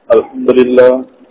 الحمد لله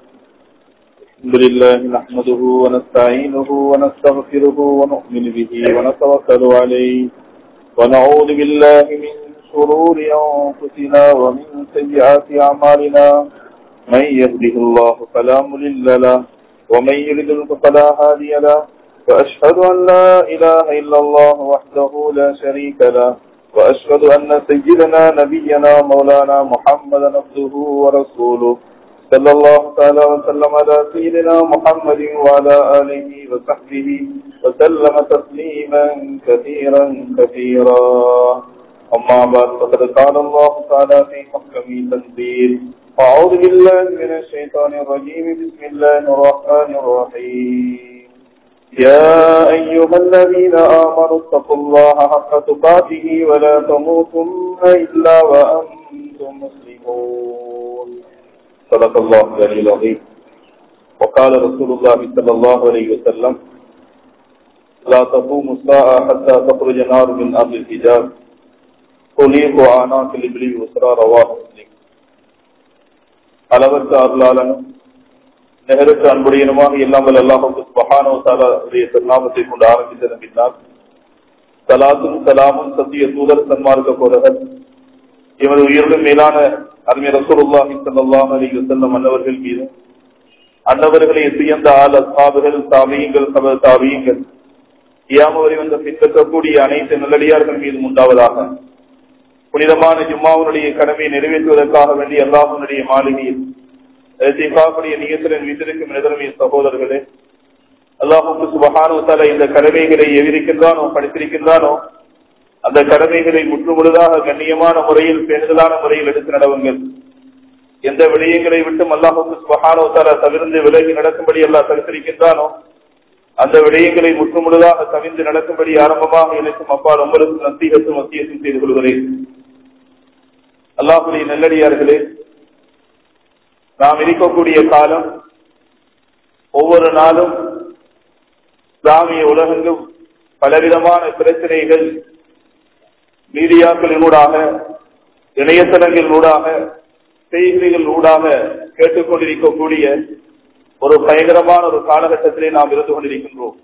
الحمد لله نحمده ونستعينه ونستغفره ونؤمن به ونتوكل عليه ونعوذ بالله من شرور أنفسنا ومن سيئات أعمالنا من يهده الله فلا مضل له ومن يضلل فلا هادي له وأشهد أن لا إله إلا الله وحده لا شريك له وأشهد أن سيدنا نبينا مولانا محمدا عبده ورسوله صلى الله تعالى وسلم على سيدنا محمد وعلى آله وصحبه وسلم تسليما كثيرا كثيرا أما بعد فقد قال الله تعالى في محكم تنزيل أعوذ بالله من الشيطان الرجيم بسم الله الرحمن الرحيم يا أيها الذين آمنوا اتقوا الله حق تقاته ولا تموتن إلا وأنتم مسلمون صدق الله العلي العظيم وقال رسول الله صلى الله عليه وسلم لا تقوم الساعة حتى تخرج نار من أرض الحجاز تليق آناك الإبل وسرى رواه مسلم அளவற்ற அருளாளனும் நிகழ்ச்சி அன்புடையனுமாக இல்லாமல் அல்லாஹுக்கு சுபஹானோ தாலாவுடைய திருநாமத்தை கொண்டு ஆரம்பித்ததன் பின்னால் சலாத்தும் சலாமும் சத்திய தூதர் சன்மார்க்க போதகர் இவரது உயிரிலும் மேலான அருமை ரசூலுல்லாஹி ஸல்லல்லாஹு அலைஹி வஸல்லம் அன்னவர்கள் மீது அன்னவர்களை சுயந்த ஆள் அஸ்ஹாபுகள் தாபியங்கள் சப தாபியங்கள் கியாம வரை வந்து பின்பற்றக்கூடிய அனைத்து நல்லடியார்கள் மீதும் உண்டாவதாக புனிதமான ஜும்மாவுடைய கடமையை நிறைவேற்றுவதற்காக வேண்டிய அல்லாஹனுடைய மாளிகையில் எத்திகாவுடைய நியத்திரன் வீட்டிற்கும் நிதர்மைய சகோதரர்களே அல்லாஹுக்கு சுபகானோ தல இந்த கடமைகளை எவிருக்கின்றானோ படித்திருக்கின்றானோ அந்த கடமைகளை முற்றுமுழுதாக கண்ணியமான முறையில் பேணுதலான முறையில் எடுத்து நடவுங்கள் எந்த விடயங்களை விட்டும் அல்லாஹுக்கு சுபகானோ தல தவிர்ந்து விலகி நடக்கும்படி அல்லாஹ் தடுத்திருக்கின்றானோ அந்த விடயங்களை முற்றுமுழுதாக தவிர்ந்து நடக்கும்படி ஆரம்பமாக எனக்கும் அப்பால் உங்களுக்கு நத்தீகத்தும் மத்தியத்தும் செய்து கொள்கிறேன் அல்லாஹுடைய நல்லடியார்களே நாம் இருக்கக்கூடிய காலம் ஒவ்வொரு நாளும் இஸ்லாமிய உலகெங்கும் பலவிதமான பிரச்சனைகள் மீடியாக்களினூடாக இணையதளங்களினூடாக செய்திகள் ஊடாக கேட்டுக்கொண்டிருக்கக்கூடிய ஒரு பயங்கரமான ஒரு காலகட்டத்திலே நாம் இருந்து கொண்டிருக்கின்றோம்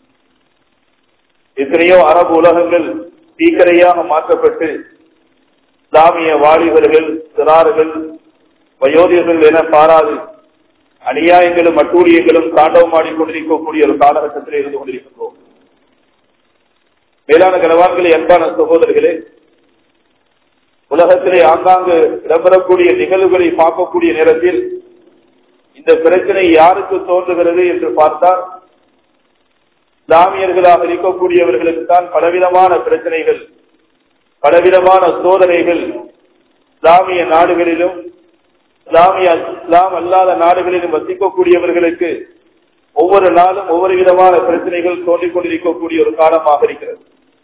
எத்தனையோ அரபு உலகங்கள் தீக்கரையாக மாற்றப்பட்டு இஸ்லாமிய வாலிபர்கள் சிறார்கள் வயோதிகர்கள் என பாராது அநியாயங்களும் அட்டூழியங்களும் தாண்டவமாடி கொண்டிருக்கக்கூடிய ஒரு காலகட்டத்தில் இருந்து கொண்டிருக்கின்றோம் மேலான கனவான்களே அன்பான சகோதரர்களே உலகத்திலே ஆங்காங்கு இடம்பெறக்கூடிய நிகழ்வுகளை பார்க்கக்கூடிய நேரத்தில் இந்த பிரச்சனை யாருக்கு தோன்றுகிறது என்று பார்த்தால் இஸ்லாமியர்களாக இருக்கக்கூடியவர்களுக்கு தான் பலவிதமான பிரச்சனைகள் பலவிதமான சோதனைகள் இஸ்லாமிய நாடுகளிலும் இஸ்லாமிய இஸ்லாம் அல்லாத நாடுகளிலும் வசிக்கக்கூடியவர்களுக்கு ஒவ்வொரு நாளும் ஒவ்வொரு விதமான பிரச்சனைகள் தோன்றிக் கொண்டிருக்கக்கூடிய ஒரு காலமாக இருக்கிறது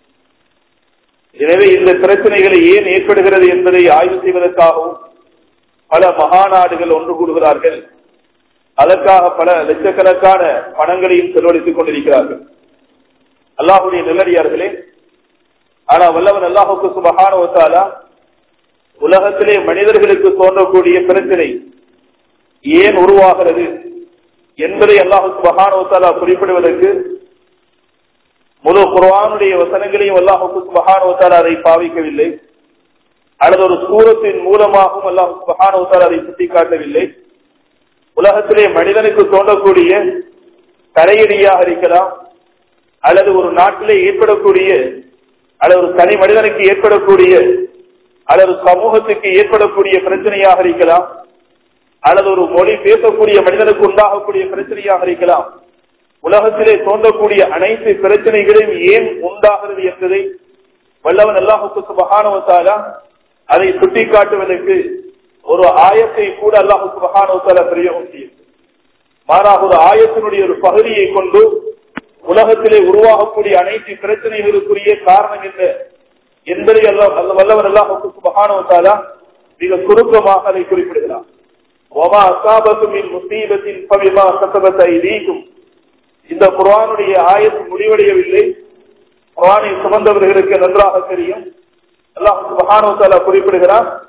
எனவே இந்த பிரச்சனைகளை ஏன் ஏற்படுகிறது என்பதை ஆய்வு செய்வதற்காகவும் பல மகாநாடுகள் ஒன்று கூடுகிறார்கள் அதற்காக பல லட்சக்கணக்கான பணங்களையும் செலவழித்துக் கொண்டிருக்கிறார்கள் அல்லாஹுடைய நல்லடியார்களே ஆனா வல்லவன் அல்லாஹுக்கு சுபகான ஒத்தாலா உலகத்திலே மனிதர்களுக்கு தோன்றக்கூடிய பிரச்சனை ஏன் உருவாகிறது என்பதை அல்லாஹு சுபகானோத்தாலா குறிப்பிடுவதற்கு முழு குர்வானுடைய வசனங்களையும் அல்லாஹுக்கு சுபகானோத்தாலா அதை பாவிக்கவில்லை அல்லது ஒரு சூரத்தின் மூலமாகவும் அல்லாஹு சுபகானோத்தாலா அதை சுட்டிக்காட்டவில்லை உலகத்திலே மனிதனுக்கு தோன்றக்கூடிய தரையடியாக இருக்கலாம் அல்லது ஒரு நாட்டிலே ஏற்படக்கூடிய அல்லது ஒரு தனி மனிதனுக்கு ஏற்படக்கூடிய அல்லது சமூகத்துக்கு ஏற்படக்கூடிய பிரச்சனையாக இருக்கலாம் அல்லது ஒரு மொழி பேசக்கூடிய மனிதனுக்கு உண்டாகக்கூடிய பிரச்சனையாக இருக்கலாம் உலகத்திலே தோன்றக்கூடிய அனைத்து பிரச்சனைகளையும் ஏன் உண்டாகிறது என்பதை வல்லவன் அல்லாஹுக்கு சுபகானவத்தாலா அதை சுட்டிக்காட்டுவதற்கு ஒரு ஆயத்தை கூட அல்லாஹு சுபகானவத்தாலா பிரயோகம் செய்யும் மாறாக ஒரு ஆயத்தினுடைய ஒரு பகுதியை கொண்டு உலகத்திலே உருவாகக்கூடிய அனைத்து பிரச்சனைகளுக்குரிய காரணம் என்ன என்பதை வல்லவர் அல்லாஹுக்கு சுபகானவத்தாலா மிக சுருக்கமாக அதை குறிப்பிடுகிறார் ஒமா அசாபத்துமின் முசீபத்தின் பவிமா கசபத்தை நீக்கும் இந்த குரானுடைய ஆயத்து முடிவடையவில்லை குரானை சுமந்தவர்களுக்கு நன்றாக தெரியும் அல்லாஹ் சுபஹானு தஆலா குறிப்பிடுகிறார்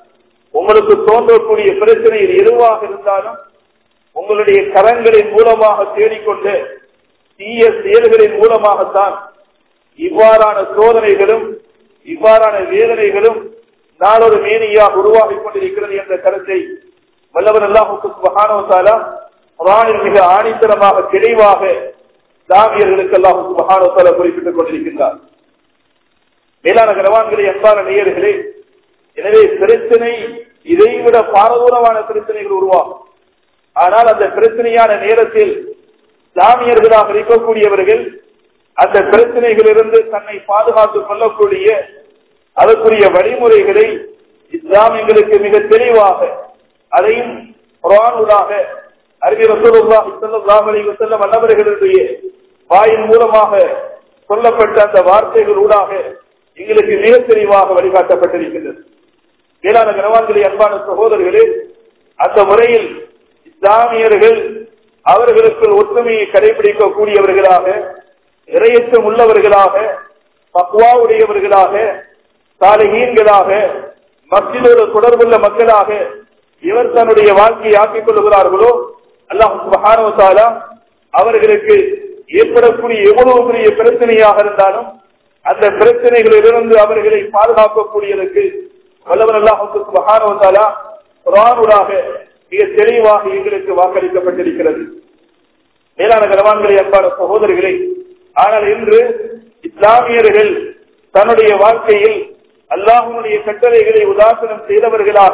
உங்களுக்கு தோன்றக்கூடிய பிரச்சனையில் எதுவாக இருந்தாலும் உங்களுடைய கரங்களின் மூலமாக தேடிக்கொண்டு தீய செயல்களின் மூலமாகத்தான் இவ்வாறான சோதனைகளும் இவ்வாறான வேதனைகளும் நாளொரு மேனியாக உருவாகிக் கொண்டிருக்கிறது என்ற கருத்தை வல்லவர் அல்லாஹுக்கு சுபஹானவத்தாலா குரானில் மிக ஆணித்தரமாக தெளிவாக தாவியர்களுக்கு அல்லாஹு சுபஹானவத்தாலா குறிப்பிட்டுக் கொண்டிருக்கின்றார் மேலான கனவான்களே அன்பான நேயர்களே எனவே பிரச்சனை இதைவிட பாரதூரமான பிரச்சனைகள் உருவாகும் ஆனால் அந்த பிரச்சனையான நேரத்தில் இஸ்லாமியர்களாக இருக்கக்கூடியவர்கள் அந்த பிரச்சனைகளிலிருந்து தன்னை பாதுகாத்துக் கொள்ளக்கூடிய அதற்குரிய வழிமுறைகளை இஸ்லாமியங்களுக்கு மிக தெளிவாக அதையும் குரானூடாக அறிஞர் ரசூலுல்லாஹி ஸல்லல்லாஹு அலைஹி வஸல்லம் அன்னவர்களுடைய வாயின் மூலமாக சொல்லப்பட்ட அந்த வார்த்தைகளூடாக எங்களுக்கு மிக தெளிவாக வழிகாட்டப்பட்டிருக்கின்றது மேலான கனவான்களே அன்பான சகோதரர்களே அந்த முறையில் இஸ்லாமியர்கள் அவர்களுக்குள் ஒற்றுமையை கடைபிடிக்கக்கூடியவர்களாக இரையச்சம் உள்ளவர்களாக பக்வாவுடையவர்களாக சாலைகீன்களாக மத்தியோடு தொடர்புள்ள மக்களாக இவர் தன்னுடைய வாழ்க்கையை ஆக்கிக் கொள்கிறார்களோ அல்லாஹ் சுபஹானவத்தாலா அவர்களுக்கு ஏற்படக்கூடிய எவ்வளவு பெரிய பிரச்சனையாக இருந்தாலும் அந்த பிரச்சனைகளிலிருந்து அவர்களை பாதுகாக்கக்கூடியதற்கு வல்லவர் அல்லாஹுக்கு சுபஹானவத்தாலா குரானுடாக மிக தெளிவாக எங்களுக்கு வாக்களிக்கப்பட்டிருக்கிறது மேலான கனவான்களை அன்பான சகோதரர்களே ஆனால் இன்று இஸ்லாமியர்கள் தன்னுடைய வாழ்க்கையில் அல்லாஹனுடைய கட்டளைகளை உதாசனம் செய்தவர்களாக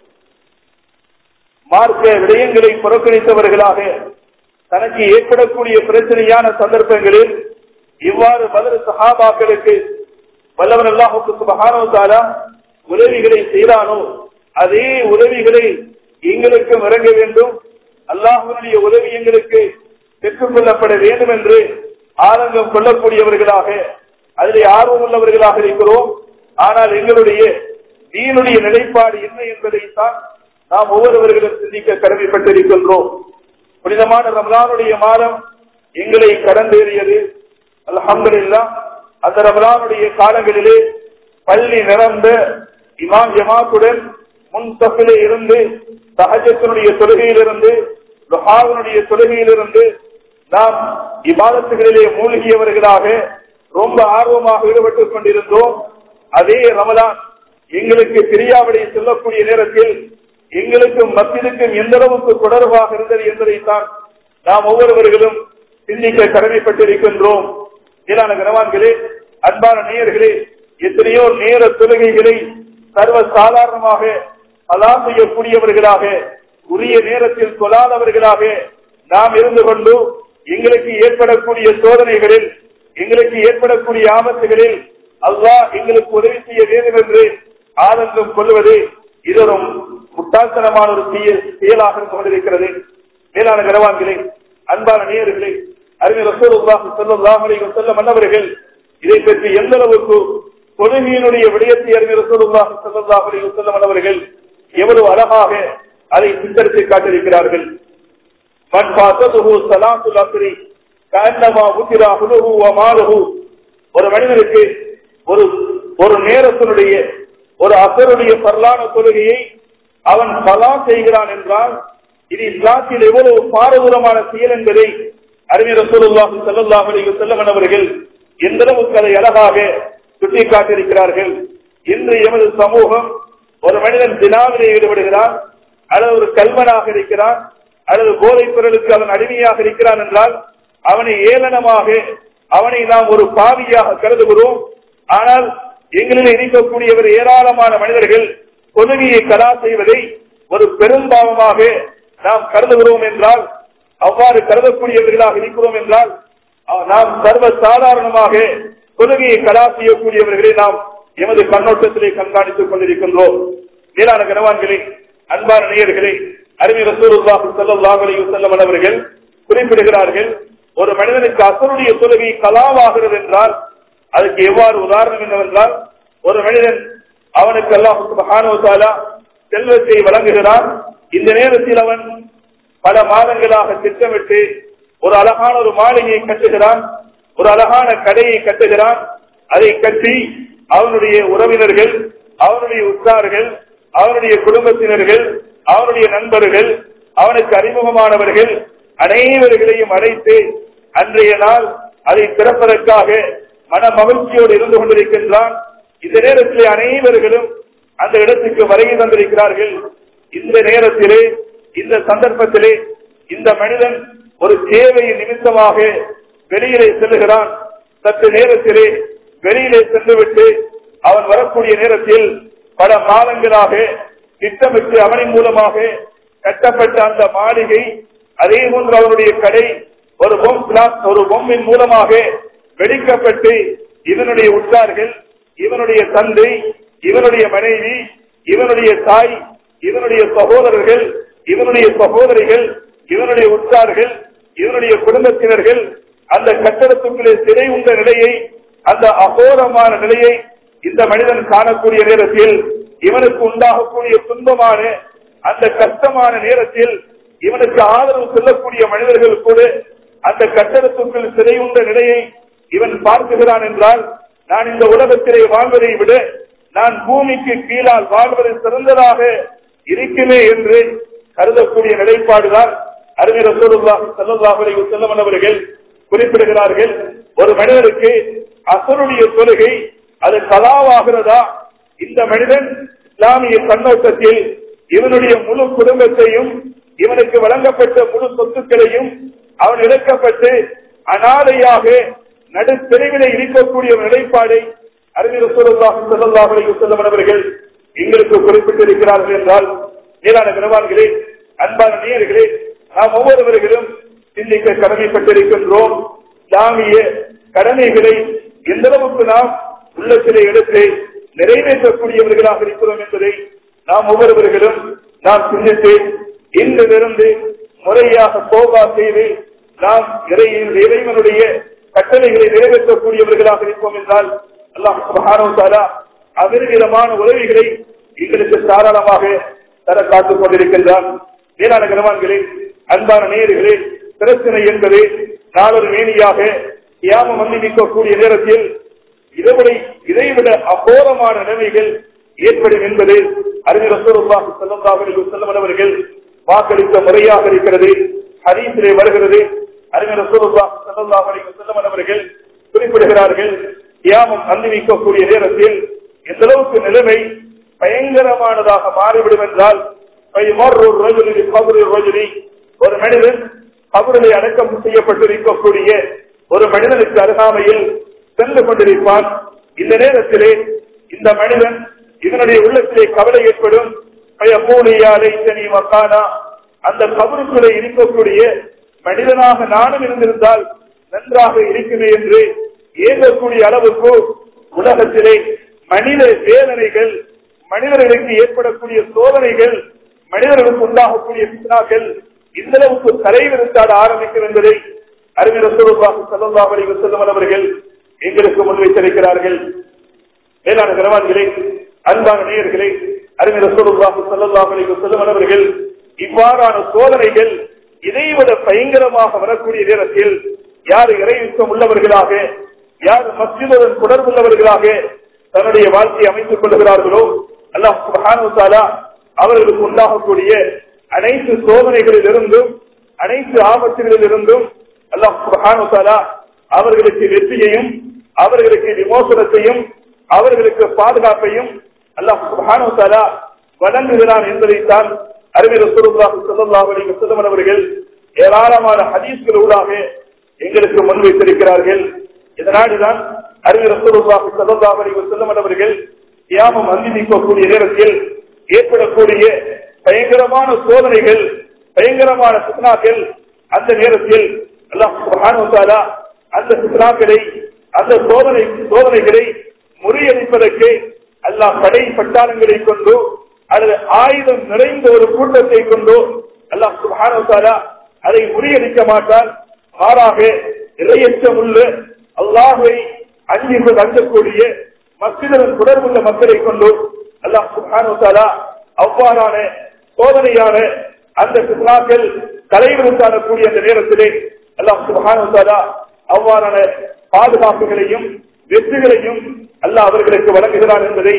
மார்க்க விடயங்களை புறக்கணித்தவர்களாக தனக்கு ஏற்படக்கூடிய பிரச்சனையான சந்தர்ப்பங்களில் இவ்வாறு பதில் சஹாபாக்களுக்கு வல்லவன் அல்லாஹுக்கு சுபஹானவத்தாலா உதவிகளை செய்தானோ அதே உதவிகளை எங்களுக்கும் இறங்க வேண்டும் அல்லாஹனுடைய உதவி எங்களுக்கு பெற்றுக் கொள்ளப்பட வேண்டும் என்று ஆரங்கம் கொள்ளக்கூடியவர்களாக அதிலே ஆர்வம் உள்ளவர்களாக இருக்கிறோம் ஆனால் எங்களுடைய தீனுடைய நிலைப்பாடு என்ன என்பதைத்தான் நாம் ஒவ்வொருவர்களும் சிந்திக்க கடமைப்பட்டிருக்கின்றோம் புனிதமான ரமலானுடைய மாதம் எங்களை கடந்தேறியது அல்ஹம்துலில்லா அந்த ரமலானுடைய காலங்களிலே பள்ளி நிரம்ப இமாம் ஜமாத்துடன் முன் தப்பிலே இருந்து சகஜத்தினுடைய தொழுகையிலிருந்து லுஹாவினுடைய தொழுகையிலிருந்து நாம் இபாதத்துகளிலே மூழ்கியவர்களாக ரொம்ப ஆர்வமாக ஈடுபட்டுக் கொண்டிருந்தோம் அதே ரமலான் எங்களுக்கு பிரியாவிடை சொல்லக்கூடிய நேரத்தில் எங்களுக்கும் மத்திற்கும் எந்த அளவுக்கு தொடர்பாக இருந்தது என்பதைத்தான் நாம் ஒவ்வொருவர்களும் சிந்திக்க கடமைப்பட்டிருக்கின்றோம் மேலான கனவான்களே அன்பான நேயர்களே எத்தனையோ நேர தொழுகைகளை சர்வ சாதாரணமாக அலா செய்யக்கூடியவர்களாக உரிய நேரத்தில் கொள்ளாதவர்களாக நாம் இருந்து கொண்டு எங்களுக்கு ஏற்படக்கூடிய சோதனைகளில் எங்களுக்கு ஏற்படக்கூடிய ஆபத்துகளில் அல்லாஹ் எங்களுக்கு உதவி செய்ய வேண்டும் என்று ஆனந்தம் கொள்வது இது ஒரு முட்டாள்தனமான ஒரு செயலாக இருந்து கொண்டிருக்கிறது மேலான கரவான்களே அன்பான நேயர்களே அறிஞர் ரசூலுல்லாஹி ஸல்லல்லாஹு அலைஹி வஸல்லம் அன்னவர்கள் இதை பற்றி எந்த அளவுக்கு தொழுகையினுடைய விடயத்தை அறிஞர் ரசூலுல்லாஹி ஸல்லல்லாஹு அலைஹி வஸல்லம் அன்னவர்கள் எவ்வளவு அழகாக அதை சித்தரித்து காட்டியிருக்கிறார்கள் மன் பாத்ததுஹு ஸலாத்துல் அஸ்ரி கஅன்னமா உத்திரா ஹுலுஹு வ மாலுஹு ஒரு மனிதனுக்கு ஒரு ஒரு நேரத்தினுடைய ஒரு அசருடைய பரலான தொழுகையை அவன் பலா செய்கிறான் என்றால் இது இஸ்லாத்தில் எவ்வளவு பாரதூரமான செயல் என்பதை அறிஞர் ரசூலுல்லாஹி ஸல்லல்லாஹு அலைஹி வஸல்லம் அவர்கள் எந்த அளவுக்கு அதை அழகாக சுட்டிக்காட்டியிருக்கிறார்கள் இன்று எமது சமூகம் ஒரு மனிதன் தினாவிலே ஈடுபடுகிறான் அல்லது ஒரு கல்வனாக இருக்கிறான் அல்லது போதைப் பொருளுக்கு அவன் அடிமையாக இருக்கிறான் என்றால் அவனை ஏளனமாக அவனை நாம் ஒரு பாவியாக கருதுகிறோம் ஆனால் எங்களில் இருக்கக்கூடியவர் ஏராளமான மனிதர்கள் கொள்கையை கலா செய்வதை ஒரு பெரும்பாவமாக நாம் கருதுகிறோம் என்றால் அவ்வாறு கருதக்கூடியவர்களாக இருக்கிறோம் என்றால் நாம் சர்வ சாதாரணமாக கொள்கையை கலா செய்யக்கூடியவர்களை நாம் எமது கண்ணோட்டத்திலே கண்காணித்துக் கொண்டிருக்கின்றோம் மேலான கனவான்களே அன்பான நேயர்களே அறிஞர் ரசூலுல்லாஹி ஸல்லல்லாஹு அலைஹி வஸல்லம் அவர்கள் குறிப்பிடுகிறார்கள் ஒரு மனிதனுக்கு அசருடைய தொழுகை கலாவாகிறது என்றால் அதுக்கு எவ்வாறு உதாரணம் என்னவென்றால் ஒரு மனிதன் அவனுக்கு அல்லாஹ் சுப்ஹானஹு வ தஆலா செல்வத்தை வழங்குகிறான் இந்த நேரத்தில் அவன் பல மாதங்களாக திட்டமிட்டு ஒரு அழகான ஒரு மாளிகையை கட்டுகிறான் ஒரு அழகான கடையை கட்டுகிறான் அதை கட்டி அவனுடைய உறவினர்கள் அவனுடைய உற்றார்கள் அவனுடைய குடும்பத்தினர்கள் அவனுடைய நண்பர்கள் அவனுக்கு அறிமுகமானவர்கள் அனைவர்களையும் அழைத்து அன்றைய நாள் அதை திறப்பதற்காக மன மகிழ்ச்சியோடு இருந்து கொண்டிருக்கின்றான் இந்த நேரத்திலே அனைவர்களும் அந்த இடத்துக்கு வருகை தந்திருக்கிறார்கள் இந்த நேரத்திலே இந்த சந்தர்ப்பத்திலே இந்த மனிதன் ஒரு தேவையின் நிமித்தமாக வெளியிலே செல்லுகிறான் சற்று நேரத்திலே வெளியிலே சென்றுவிட்டு அவன் வரக்கூடிய நேரத்தில் பல மாதங்களாக திட்டமிட்டு அவனின் மூலமாக கட்டப்பட்ட அந்த மாளிகை அதே போன்று அவருடைய கடை ஒரு பொம் கிளாஸ் ஒரு பொம்மின் மூலமாக வெடிக்கப்பட்டு இவனுடைய உற்றார்கள் இவனுடைய தந்தை இவனுடைய மனைவி இவனுடைய தாய் இவனுடைய சகோதரர்கள் இவனுடைய சகோதரிகள் இவனுடைய உற்றார்கள் இவனுடைய குடும்பத்தினர்கள் அந்த கட்டடத்துக்குள்ளே சிறை உண்ட நிலையை அந்த அகோரமான நிலையை இந்த மனிதன் காணக்கூடிய நேரத்தில் இவனுக்கு உண்டாகக்கூடிய துன்பமான அந்த கஷ்டமான நேரத்தில் இவனுக்கு ஆதரவு சொல்லக்கூடிய மனிதர்கள் கூட அந்த கட்டடத்துக்குள் சிறை உண்ட நிலையை இவன் பார்க்குகிறான் என்றால் நான் இந்த உலகத்திலே வாழ்வதை விட நான் பூமிக்கு கீழால் வாழ்வது சிறந்ததாக இருக்குமே என்று கருதக்கூடிய நிலைப்பாடுதான் அறிஞர் செல்லல்லாஹரை செல்லவன் அவர்கள் குறிப்பிடுகிறார்கள் ஒரு மனிதனுக்கு அசருடைய தொழுகை அது கலாவாகிறதா இந்த மனிதன் இஸ்லாமிய கண்ணோட்டத்தில் இவனுடைய முழு குடும்பத்தையும் இவனுக்கு வழங்கப்பட்ட முழு சொத்துக்களையும் அவன் இழக்கப்பட்டு அனாதையாக நடுத்தெருவிலே இருக்கக்கூடிய ஒரு நிலைப்பாடை அறிஞர் சொல்லல்லாஹுடைய செல்லவனவர்கள் எங்களுக்கு குறிப்பிட்டிருக்கிறார்கள் என்றால் மேலான வினவான்களே அன்பான நேயர்களே நாம் ஒவ்வொருவர்களும் சிந்திக்க கடமைப்பட்டிருக்கின்றோம் இஸ்லாமிய கடமைகளை எந்த அளவுக்கு நாம் உள்ளத்திலே எடுத்து நிறைவேற்றக்கூடியவர்களாக இருக்கிறோம் என்பதை நாம் ஒவ்வொருவர்களும் நாம் சிந்தித்து இன்றிலிருந்து முறையாக போகா செய்து நாம் இறையின் இறைவனுடைய கட்டளைகளை நிறைவேற்றக்கூடியவர்களாக இருப்போம் என்றால் அல்லாஹ் சுபஹானோ அவிரவிதமான உதவிகளை எங்களுக்கு தாராளமாக தர காத்துக் கொண்டிருக்கின்றான் மேலான கனவான்களே அன்பான நேயர்களே பிரச்சனை என்பது நாளொரு மேனியாக யாமம் வந்து நிற்கக்கூடிய நேரத்தில் இதைவிட இதைவிட அகோரமான நிலைமைகள் ஏற்படும் என்பது அறிஞர் செல்லம் அவர்கள் வாக்களித்த முறையாக இருக்கிறது ஹரீசிலே வருகிறது அறிஞர் செல்லம் அவர்கள் குறிப்பிடுகிறார்கள் தியாகம் அந்திவிக்கக்கூடிய நேரத்தில் எந்த அளவுக்கு நிலைமை பயங்கரமானதாக மாறிவிடும் என்றால் ஒரு மனிதன் கபரிலே அடக்கம் செய்யப்பட்டிருக்கக்கூடிய ஒரு மனிதனுக்கு அருகாமையில் சென்று கொண்டிருப்பான் இந்த நேரத்திலே இந்த மனிதன் இதனுடைய உள்ளத்திலே கவலை ஏற்படும் மக்கானா அந்த கபருக்குள்ளே இருக்கக்கூடிய மனிதனாக நானும் இருந்திருந்தால் நன்றாக இருக்குமே என்று ஏற்கக்கூடிய அளவுக்கு உலகத்திலே மனித வேதனைகள் மனிதர்களுக்கு ஏற்படக்கூடிய சோதனைகள் மனிதர்களுக்கு உண்டாகக்கூடிய பித்னாக்கள் இந்த அளவுக்கு தலைவிருத்தாட ஆரம்பிக்கும் என்பதை அறிஞர் செல்லல்லாஹலி வசல்லம் அவர்கள் எங்களுக்கு முன்வைத்திருக்கிறார்கள் மேலான கனவான்களே அன்பான நேயர்களே அறிஞர் செல்லல்லாஹலி வசல்லம் அவர்கள் இவ்வாறான சோதனைகள் இதைவிட பயங்கரமாக வரக்கூடிய நேரத்தில் யார் இறையுத்தம் உள்ளவர்களாக யார் மஸ்ஜிதுடன் தொடர்புள்ளவர்களாக தன்னுடைய வாழ்க்கையை அமைத்துக் கொள்கிறார்களோ அல்லாஹ் அவர்களுக்கு உண்டாகக்கூடிய அனைத்து சோதனைகளில் இருந்தும் அனைத்து ஆபத்துகளில் இருந்தும் அல்லாஹ் அவர்களுக்கு வெற்றியையும் அவர்களுக்கு விமோசனத்தையும் அவர்களுக்கு பாதுகாப்பையும் அல்லாஹ் வழங்குகிறான் என்பதைத்தான் அறிஞர் சுல்லாஹ் அவர்கள் ஏராளமான ஹதீஸ்கள் ஊடாக எங்களுக்கு முன்வைத்திருக்கிறார்கள் இதனால்தான் அறிஞர் செல்லம் அவர்கள் தியாகம் அந்திக்கக்கூடிய நேரத்தில் ஏற்படக்கூடிய பயங்கரமான சோதனைகள் பயங்கரமான சித்னாக்கள் அந்த நேரத்தில் அல்லாஹ் அந்த சித்னாக்களை அந்த சோதனை சோதனைகளை முறியடிப்பதற்கு அல்லாஹ் படை பட்டாளங்களை கொண்டு அல்லது ஆயுதம் நிறைந்த ஒரு கூட்டத்தை கொண்டு அல்லாஹ் சுபானோ அதை முறியடிக்க மாட்டால் மாறாக இறையற்றம் உள்ள அல்லாஹை அஞ்சு அஞ்சக்கூடிய மக்களுடன் தொடர்புள்ள மக்களை கொண்டு அல்லாஹ் சுபானோ அவ்வாறான சோதனையான அந்த சுற்றுலாக்கள் தலைவிருத்தாடக்கூடிய அந்த நேரத்திலே அல்லாஹ் சுபானோ அவ்வாறான பாதுகாப்புகளையும் வெற்றிகளையும் அல்லாஹ் அவர்களுக்கு வழங்குகிறார் என்பதை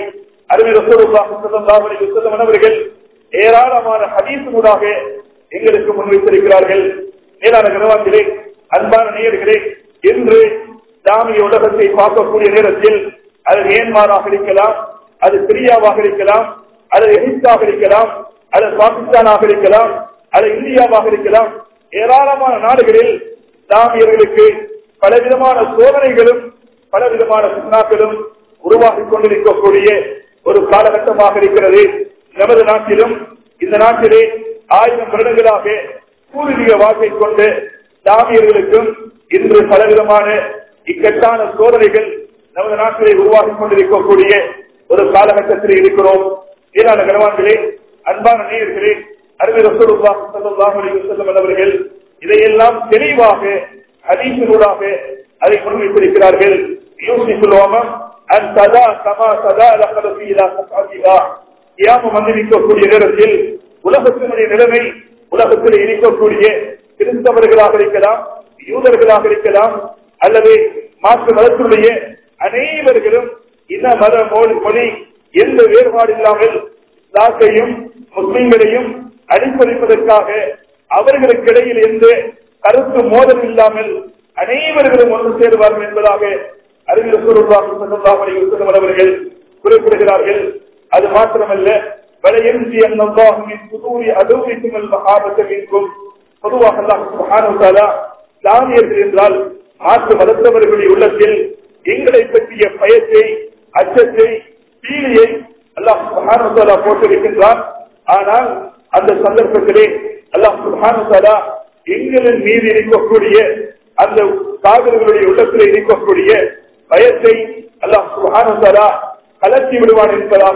அறிவியல் அவர்கள் ஏராளமான ஹதீசுகளாக எங்களுக்கு முன்வைத்திருக்கிறார்கள் மேலான கனவான்களே அன்பான நேயர்களே இன்று ஜாமிய உலகத்தை பார்க்கக்கூடிய நேரத்தில் அது மியான்மராக இருக்கலாம் அது சிரியாவாக இருக்கலாம் அது எகிப்தாக இருக்கலாம் அது பாகிஸ்தானாக இருக்கலாம் அது இந்தியாவாக இருக்கலாம் ஏராளமான நாடுகளில் ஜாமியர்களுக்கு பலவிதமான சோதனைகளும் பலவிதமான சுண்ணாக்களும் உருவாகிக் கொண்டிருக்கக்கூடிய ஒரு காலகட்டமாக இருக்கிறது நமது நாட்டிலும் இந்த நாட்டிலே ஆயிரம் வருடங்களாக பூர்வீக வாழ்க்கை கொண்டு தாமியர்களுக்கும் இன்று பலவிதமான இக்கட்டான சோதனைகள் நமது நாட்டிலே உருவாகிக் கொண்டிருக்கக்கூடிய ஒரு காலகட்டத்தில் இருக்கிறோம் ஈரான கனவான்களே அன்பான நேயர்களே அறிவியல் செல்லும் அவர்கள் இதையெல்லாம் தெளிவாக ஹதீசினூடாக அதை முன்வைத்திருக்கிறார்கள் யோசிக்குள்ளோமம் அன் சதா சமா சதா லகலசீலா சசாதிகா கியாமம் வந்திருக்கக்கூடிய நேரத்தில் உலகத்தினுடைய நிலைமை உலகத்தில் இருக்கக்கூடிய கிறிஸ்தவர்களாக இருக்கலாம் யூதர்களாக இருக்கலாம் அல்லது மாற்று மதத்துடைய அனைவர்களும் இன மத மொழி மொழி எந்த வேறுபாடு இல்லாமல் இஸ்லாத்தையும் முஸ்லிம்களையும் அடிப்படைப்பதற்காக அவர்களுக்கு இடையில் எந்த கருத்து மோதல் இல்லாமல் அனைவர்களும் ஒன்று சேருவார்கள் என்பதாக அறிவியல் அவர்கள் குறிப்பிடுகிறார்கள் அது மாத்திரமல்ல வலையெழுதி அல்லாஹுவின் புதூரி அதுவிக்கும் மகாபத்தமின்கும் பொதுவாக அல்லாஹ் தானியர்கள் என்றால் மாற்று மதத்தவர்களுடைய உள்ளத்தில் எங்களை பற்றிய பயத்தை அச்சத்தை பீலியை அல்லாஹ் சுஹானுசாலா போட்டிருக்கின்றார் ஆனால் அந்த சந்தர்ப்பத்திலே அல்லாஹ் சுஹானுசாலா எங்களின் மீது இருக்கக்கூடிய அந்த காதல்களுடைய உள்ளத்தில் இருக்கக்கூடிய பயத்தை அல்லாஹ் சுஹானுசாலா கலர்ச்சி விடுவான் என்பதாக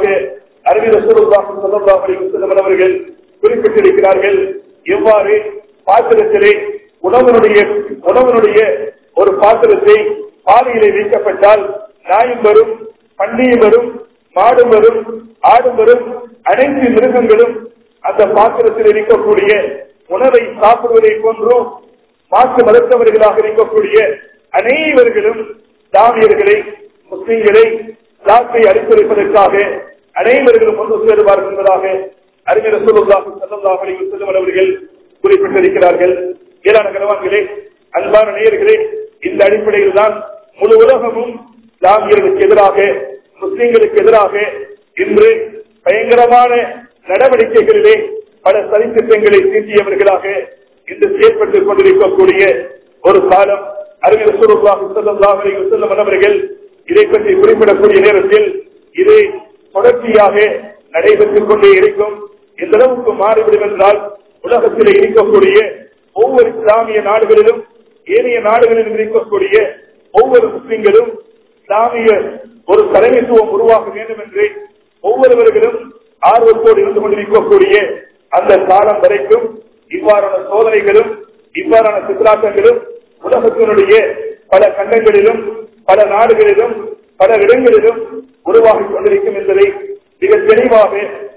அறிவியல் அவர்கள் குறிப்பிட்டிருக்கிறார்கள் எவ்வாறு பாத்திரத்திலே உணவனுடைய உணவனுடைய ஒரு பாத்திரத்தை பாதையிலே வைக்கப்பட்டால் நாயும் வரும் பண்டியும் வரும் மாடும் வரும் ஆடும் வரும் அனைத்து மிருகங்களும் அந்த பாத்திரத்தில் இருக்கக்கூடிய உணவை சாப்பிடுவதை போன்றும் மாற்று மதத்தவர்களாக இருக்கக்கூடிய அனைவர்களும் தாமியர்களை முஸ்லிம்களை நாட்டை அடித்துரைப்பதற்காக அனைவர்களும் ஒன்று சேருவார்கள் என்பதாக அறிஞர் செல்லும் அவர்கள் குறிப்பிட்டிருக்கிறார்கள் ஏழான கனவான்களே அன்பான நேயர்களே இந்த அடிப்படையில் தான் முழு உலகமும் தாமியர்களுக்கு எதிராக முஸ்லிம்களுக்கு எதிராக இன்று பயங்கரமான நடவடிக்கைகளிலே பல சதித்திட்டங்களை தீட்டியவர்களாக இன்று செயற்பட்டுக் கொண்டிருக்கக்கூடிய ஒரு காலம் அறிஞர் செல்லும் அவர்கள் இதை பற்றி குறிப்பிடக்கூடிய நேரத்தில் இது தொடர்ச்சியாக நடைபெற்றுக் கொண்டே இருக்கும் எந்த அளவுக்கு மாறிவிடும் என்றால் உலகத்தில் இருக்கக்கூடிய ஒவ்வொரு இஸ்லாமிய நாடுகளிலும் ஏனைய நாடுகளிலும் இருக்கக்கூடிய ஒவ்வொரு முஸ்லிம்களும் இஸ்லாமிய ஒரு தலைமைத்துவம் உருவாக வேண்டும் என்று ஒவ்வொருவர்களும் ஆர்வத்தோடு இருந்து கொண்டிருக்கக்கூடிய அந்த காலம் வரைக்கும் இவ்வாறான சோதனைகளும் இவ்வாறான சித்தாட்டங்களும் உலகத்தினுடைய பல கண்டங்களிலும் பல நாடுகளிலும் பல இடங்களிலும் உருவாகிக் கொண்டிருக்கும் என்பதை மிக தெளிவாக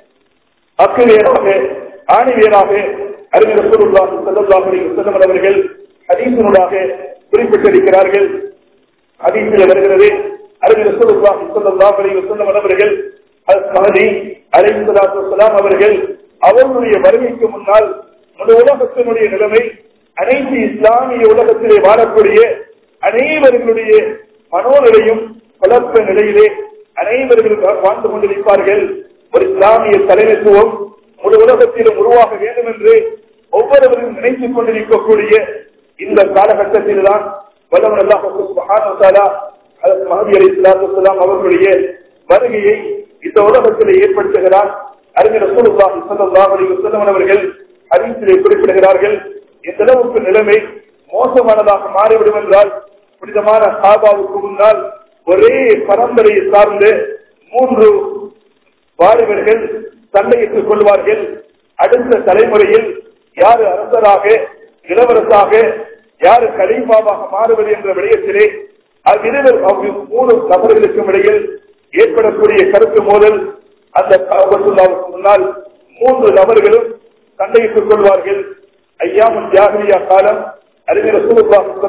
அக்குவேராக ஆணிவேராக அறிஞர் செல்லம் அவர்கள் ஹதீசனூடாக குறிப்பிட்டிருக்கிறார்கள் ஹதீசில் வருகிறது அறிஞர் செல்லம் அவர்கள் மகதி அலைசலாம் அவர்கள் அவர்களுடைய வருகைக்கு முன்னால் முழு உலகத்தினுடைய நிலைமை அனைத்து இஸ்லாமிய உலகத்திலே வாழக்கூடிய அனைவர்களுடைய மனோநிலையும் குழப்ப நிலையிலே அனைவர்களும் வாழ்ந்து கொண்டிருப்பார்கள் ஒரு இஸ்லாமிய தலைமைத்துவம் முழு உலகத்திலும் உருவாக வேண்டும் என்று ஒவ்வொருவரும் நினைத்துக் கொண்டிருக்கக்கூடிய இந்த காலகட்டத்தில் தான் மஹதி அலி சலாத்துலாம் அவர்களுடைய வருகையை இந்த உலகத்தில் ஏற்படுத்துகிறார் அறிஞர் அவர்கள் அறிவிப்பிலே குறிப்பிடுகிறார்கள் எந்த அளவுக்கு நிலைமை மோசமானதாக மாறிவிடும் என்றால் புனிதமான சாபாவுக்கு முன்னால் ஒரே பரம்பரையை சார்ந்து மூன்று வாலிபர்கள் சண்டையிட்டுக் கொள்வார்கள் அடுத்த தலைமுறையில் யாரு அரசராக இளவரசாக யாரு கலீஃபாவாக மாறுவது என்ற விடயத்திலே அவ்விருவர் மூணு நபர்களுக்கும் இடையில் ஏற்படக்கூடிய கருத்து மோதல் அந்த முன்னால் மூன்று நபர்களும் சண்டையிட்டுக் கொள்வார்கள் ஐயாமுன் ஜாகிரியா காலம் அறிஞர்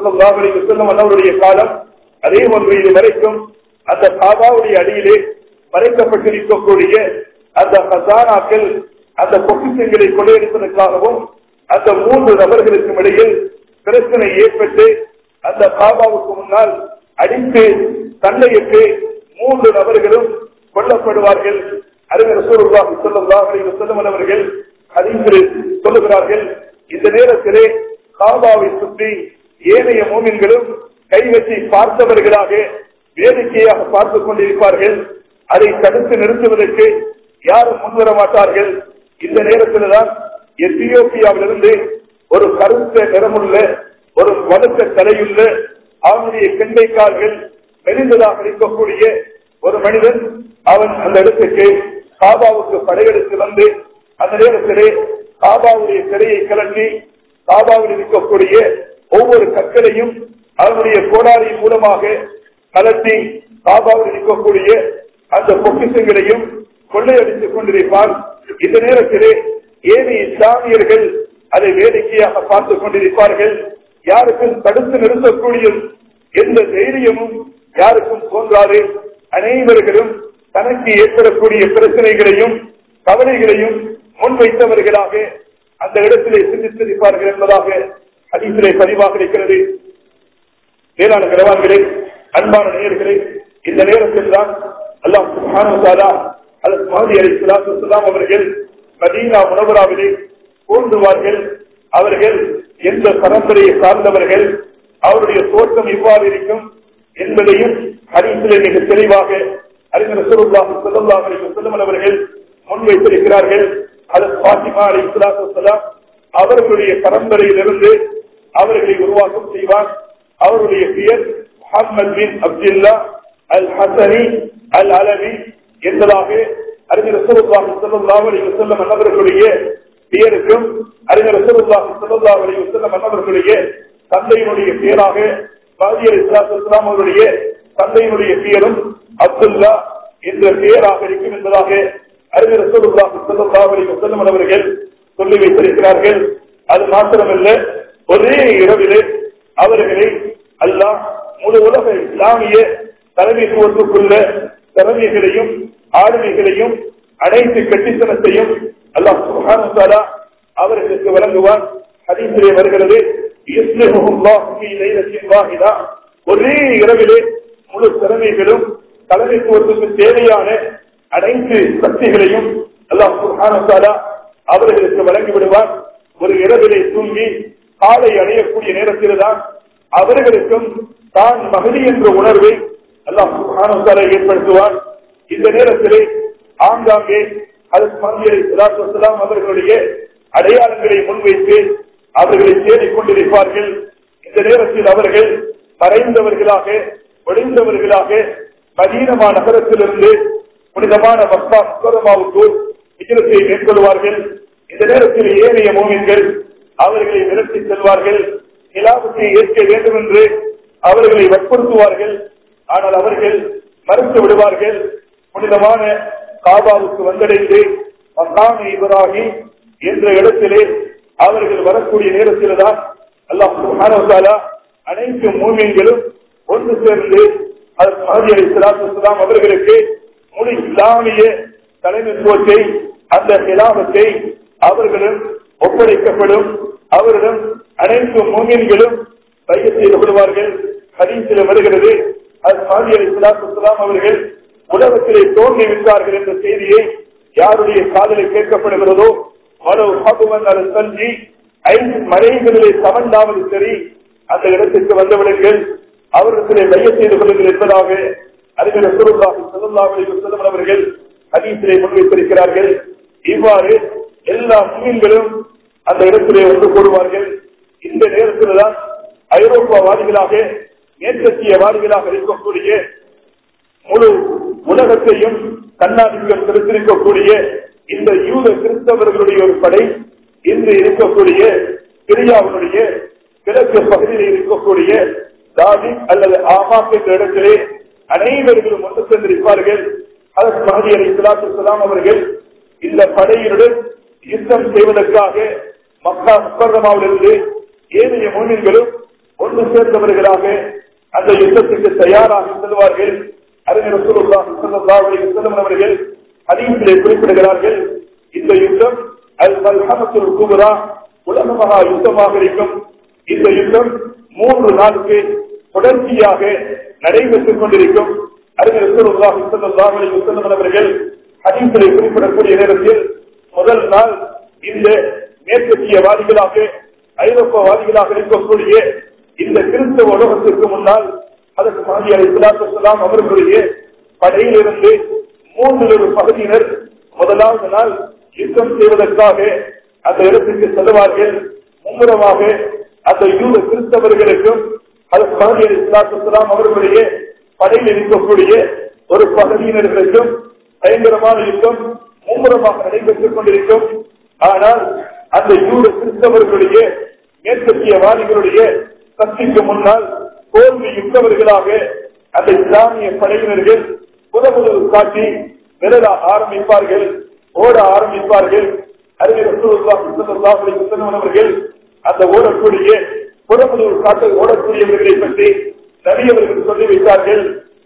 செல்லும் அண்ணவருடைய காலம் அதே ஒன்று இது வரைக்கும் அந்த சாபாவுடைய அடியிலே மறைக்கப்பட்டிருக்கக்கூடிய அந்த ஹசானாக்கள் அந்த பொக்கிஷங்களை கொள்ளையடிப்பதற்காகவும் அந்த மூன்று நபர்களுக்கும் இடையில் பிரச்சனை ஏற்பட்டு அந்த காபாவுக்கு முன்னால் அடித்து சண்டையிட்டு மூன்று நபர்களும் கொல்லப்படுவார்கள் அறிஞர் சூழ்வாக சொல்லுவார்கள் செல்லும் அவர்கள் ஹதீஸில் சொல்லுகிறார்கள் இந்த நேரத்திலே காபாவை சுற்றி ஏனைய மோமின்களும் கைவற்றி பார்த்தவர்களாக வேடிக்கையாக பார்த்துக் கொண்டிருப்பார்கள் அதை தடுத்து நிறுத்துவதற்கு யாரும் முன்வர மாட்டார்கள் இந்த நேரத்தில் தான் எத்தியோப்பியாவிலிருந்து ஒரு கருத்த நிறமுள்ள ஒரு வடுக்க தலையுள்ள அவனுடைய கெண்டை கால்கள் மெலிந்ததாக இருக்கக்கூடிய ஒரு மனிதன் அவன் அந்த இடத்துக்கு காபாவுக்கு படையெடுத்து வந்து அந்த நேரத்திலே காபாவுடைய சிறையை கலட்டி காபாவில் இருக்கக்கூடிய ஒவ்வொரு கற்களையும் அவனுடைய கோடாரியின் மூலமாக கலட்டி காபாவில் இருக்கக்கூடிய அந்த பொக்கிஷங்களையும் கொள்ளையடித்துக் கொண்டிருப்பார் இந்த நேரத்திலே ஏனைய இஸ்லாமியர்கள் அதை வேடிக்கையாக பார்த்துக் கொண்டிருப்பார்கள் யாருக்கும் தடுத்து நிறுத்தக்கூடிய எந்த தைரியமும் யாருக்கும் தோன்றாது அனைவர்களும் தனக்கு ஏற்படக்கூடிய பிரச்சனைகளையும் கவலைகளையும் முன்வைத்தவர்களாக அந்த இடத்திலே சிந்தித்திருப்பார்கள் என்பதாக அதிசிலே பதிவாக இருக்கிறது மேலான கிரவான்களே அன்பான நேயர்களே இந்த நேரத்தில் தான் அல்லாம் சுபானுசாலா அல்லது மஹதி அலி சுலாம் அவர்கள் மதீனா முனவராவிலே தோன்றுவார்கள் அவர்கள் எந்த பரம்பரையை சார்ந்தவர்கள் அவருடைய தோற்றம் இவ்வாறு இருக்கும் என்பதையும் ஹரிசிலே மிக தெளிவாக அறிஞர் சுருல்லாஹு சொல்லல்லாஹ் அலி வஸல்லம் அவர்கள் முன்வைத்திருக்கிறார்கள் அது பாத்திமா அலி சலாம் அவர்களுடைய பரம்பரையிலிருந்து அவர்களை உருவாக்கம் செய்வார் அவருடைய பெயர் முகமது பின் அப்துல்லா அல் ஹசனி அல் அலவி என்பதாக அறிஞர் ரசூலுல்லாஹி ஸல்லல்லாஹு அலைஹி வஸல்லம் அன்னவர்களுடைய பெயருக்கும் அறிஞர் ரசூலுல்லாஹி ஸல்லல்லாஹு அலைஹி வஸல்லம் அன்னவர்களுடைய தந்தையினுடைய பெயராக பாதி அலிஸ்லாம் அவருடைய தந்தையினுடைய பெயரும் அப்துல்லா என்ற பெயராக இருக்கும் என்பதாக அறிஞர் ரசூலுல்லாஹி ஸல்லல்லாஹு அலைஹி வஸல்லம் அவர்கள் சொல்லி வைத்திருக்கிறார்கள் அது மாத்திரமல்ல ஒரே இரவிலே அவர்களை அல்லாஹ் முழு உலக இஸ்லாமிய தலைமைத்துவத்துக்குள்ள திறமைகளையும் ஆளுமைகளையும் அனைத்து கட்டித்தனத்தையும் அல்லாஹ் சுகானுசாலா அவர்களுக்கு வழங்குவார் ஹதீசிலே வருகிறது ஒரே இரவிலே முழு திறமைகளும் தலைமைத்துவத்துக்கு தேவையான அனைத்து சக்திகளையும் அல்லாஹ் சுகானுசாலா அவர்களுக்கு வழங்கி விடுவார் ஒரு இரவிலே தூங்கி காலை அடையக்கூடிய நேரத்தில் தான் அவர்களுக்கும் தான் மகிழி என்ற உணர்வை அல்லாஹ் சுகானுசாலை ஏற்படுத்துவார் இந்த நேரத்திலே ஆங்காங்கே அவர்களுடைய அடையாளங்களை முன்வைத்து அவர்களை தேடிக் கொண்டிருப்பார்கள் இந்த நேரத்தில் அவர்கள் மறைந்தவர்களாக ஒளிந்தவர்களாக மதீனமா நகரத்திலிருந்து புனிதமான மக்கா முக்கரமாவுக்கு விஜயத்தை மேற்கொள்வார்கள் இந்த நேரத்தில் ஏனைய மோமின்கள் அவர்களை விரட்டி செல்வார்கள் நிலாபத்தை ஏற்க வேண்டும் என்று அவர்களை வற்புறுத்துவார்கள் ஆனால் அவர்கள் மறுத்து விடுவார்கள் புனிதமான காபாவுக்கு வந்தடைந்து மக்காமி இப்ராஹி என்ற இடத்திலே அவர்கள் வரக்கூடிய நேரத்தில் தான் அல்லாஹ் அனைத்து மூமியங்களும் ஒன்று சேர்ந்து மஹதி அலி சலாத்துலாம் அவர்களுக்கு முழு இஸ்லாமிய தலைமைத்துவத்தை அந்த கிலாபத்தை அவர்களும் ஒப்படைக்கப்படும் அவரிடம் அனைத்து மூமியன்களும் பைய செய்து கொள்வார்கள் ஹதீசில் வருகிறது அது மஹதி அலி சலாத்துலாம் அவர்கள் உலகத்திலே தோன்றி விட்டார்கள் என்ற செய்தியை யாருடைய காதலை கேட்கப்படுகிறதோ மனோ ஹகுவன் அது தஞ்சி ஐந்து மலைகளிலே சமந்தாமல் சரி அந்த இடத்திற்கு வந்துவிடுங்கள் அவர்களிடத்திலே மைய செய்து கொள்ளுங்கள் என்பதாக அறிஞர் சுருல்லாஹி சுருல்லாஹி செல்லும் அவர்கள் ஹதீசிலே முன்வைத்திருக்கிறார்கள் இவ்வாறு எல்லா முன்களும் அந்த இடத்திலே ஒன்று கூடுவார்கள் இந்த நேரத்தில் தான் ஐரோப்பாவாதிகளாக மேற்கத்தியவாதிகளாக இருக்கக்கூடிய முழு உலகத்தையும் கண்ணாடிகள் திருத்திருக்கக்கூடிய இந்த யூத கிறிஸ்தவர்களுடைய ஒரு படை இன்று இருக்கக்கூடிய சிரியாவினுடைய கிழக்கு பகுதியில் இருக்கக்கூடிய தாதி அல்லது ஆமாக் என்ற இடத்திலே அனைவர்களும் ஒன்று சென்றிருப்பார்கள் அதற்கு மகதி அலி இஸ்லாத்து அவர்கள் இந்த படையினுடன் யுத்தம் செய்வதற்காக மக்கா முக்கரமாவிலிருந்து ஏனைய மூமின்களும் ஒன்று சேர்ந்தவர்களாக அந்த யுத்தத்துக்கு தயாராக செல்வார்கள் அறிஞர் ரசூலுல்லாஹி ஸல்லல்லாஹு அலைஹி வஸல்லம் அவர்கள் ஹதீஸிலே குறிப்பிடுகிறார்கள் இந்த யுத்தம் அல் மல்ஹமத்துல் குப்ரா உலக மகா யுத்தமாக இருக்கும் இந்த யுத்தம் மூன்று நாளுக்கு தொடர்ச்சியாக நடைபெற்றுக் கொண்டிருக்கும் அறிஞர் ரசூலுல்லாஹி ஸல்லல்லாஹு அலைஹி வஸல்லம் அவர்கள் ஹதீஸிலே குறிப்பிடக்கூடிய நேரத்தில் முதல் நாள் இந்த மேற்கத்தியவாதிகளாக ஐரோப்பாவாதிகளாக இருக்கக்கூடிய இந்த கிறிஸ்தவ உலகத்திற்கு முன்னால் அதற்கு மாதி அலி சுலாத்துலாம் அவர்களுடைய படையிலிருந்து மூன்றில் ஒரு பகுதியினர் முதலாவது நாள் யுத்தம் செய்வதற்காக அந்த இடத்திற்கு செல்வார்கள் மும்முரமாக அந்த யூத கிறிஸ்தவர்களுக்கும் அதற்கு மாதி அலி சுலாத்துலாம் அவர்களுடைய படையில் இருக்கக்கூடிய ஒரு பகுதியினர்களுக்கும் பயங்கரமான யுத்தம் மும்முரமாக நடைபெற்றுக் கொண்டிருக்கும் ஆனால் அந்த யூத கிறிஸ்தவர்களுடைய மேற்கத்தியவாதிகளுடைய சக்திக்கு முன்னால் தோல்வி யுத்தவர்களாக அந்த இஸ்லாமிய படையினர்கள் புதமுதல் காட்டி விரல ஆரம்பிப்பார்கள் ஓட ஆரம்பிப்பார்கள் அறிஞர்கள் அந்த ஓடக்கூடிய புறமுதல் காட்ட ஓடக்கூடியவர்களை பற்றி நபியவர்கள் சொல்லி வைத்தார்கள்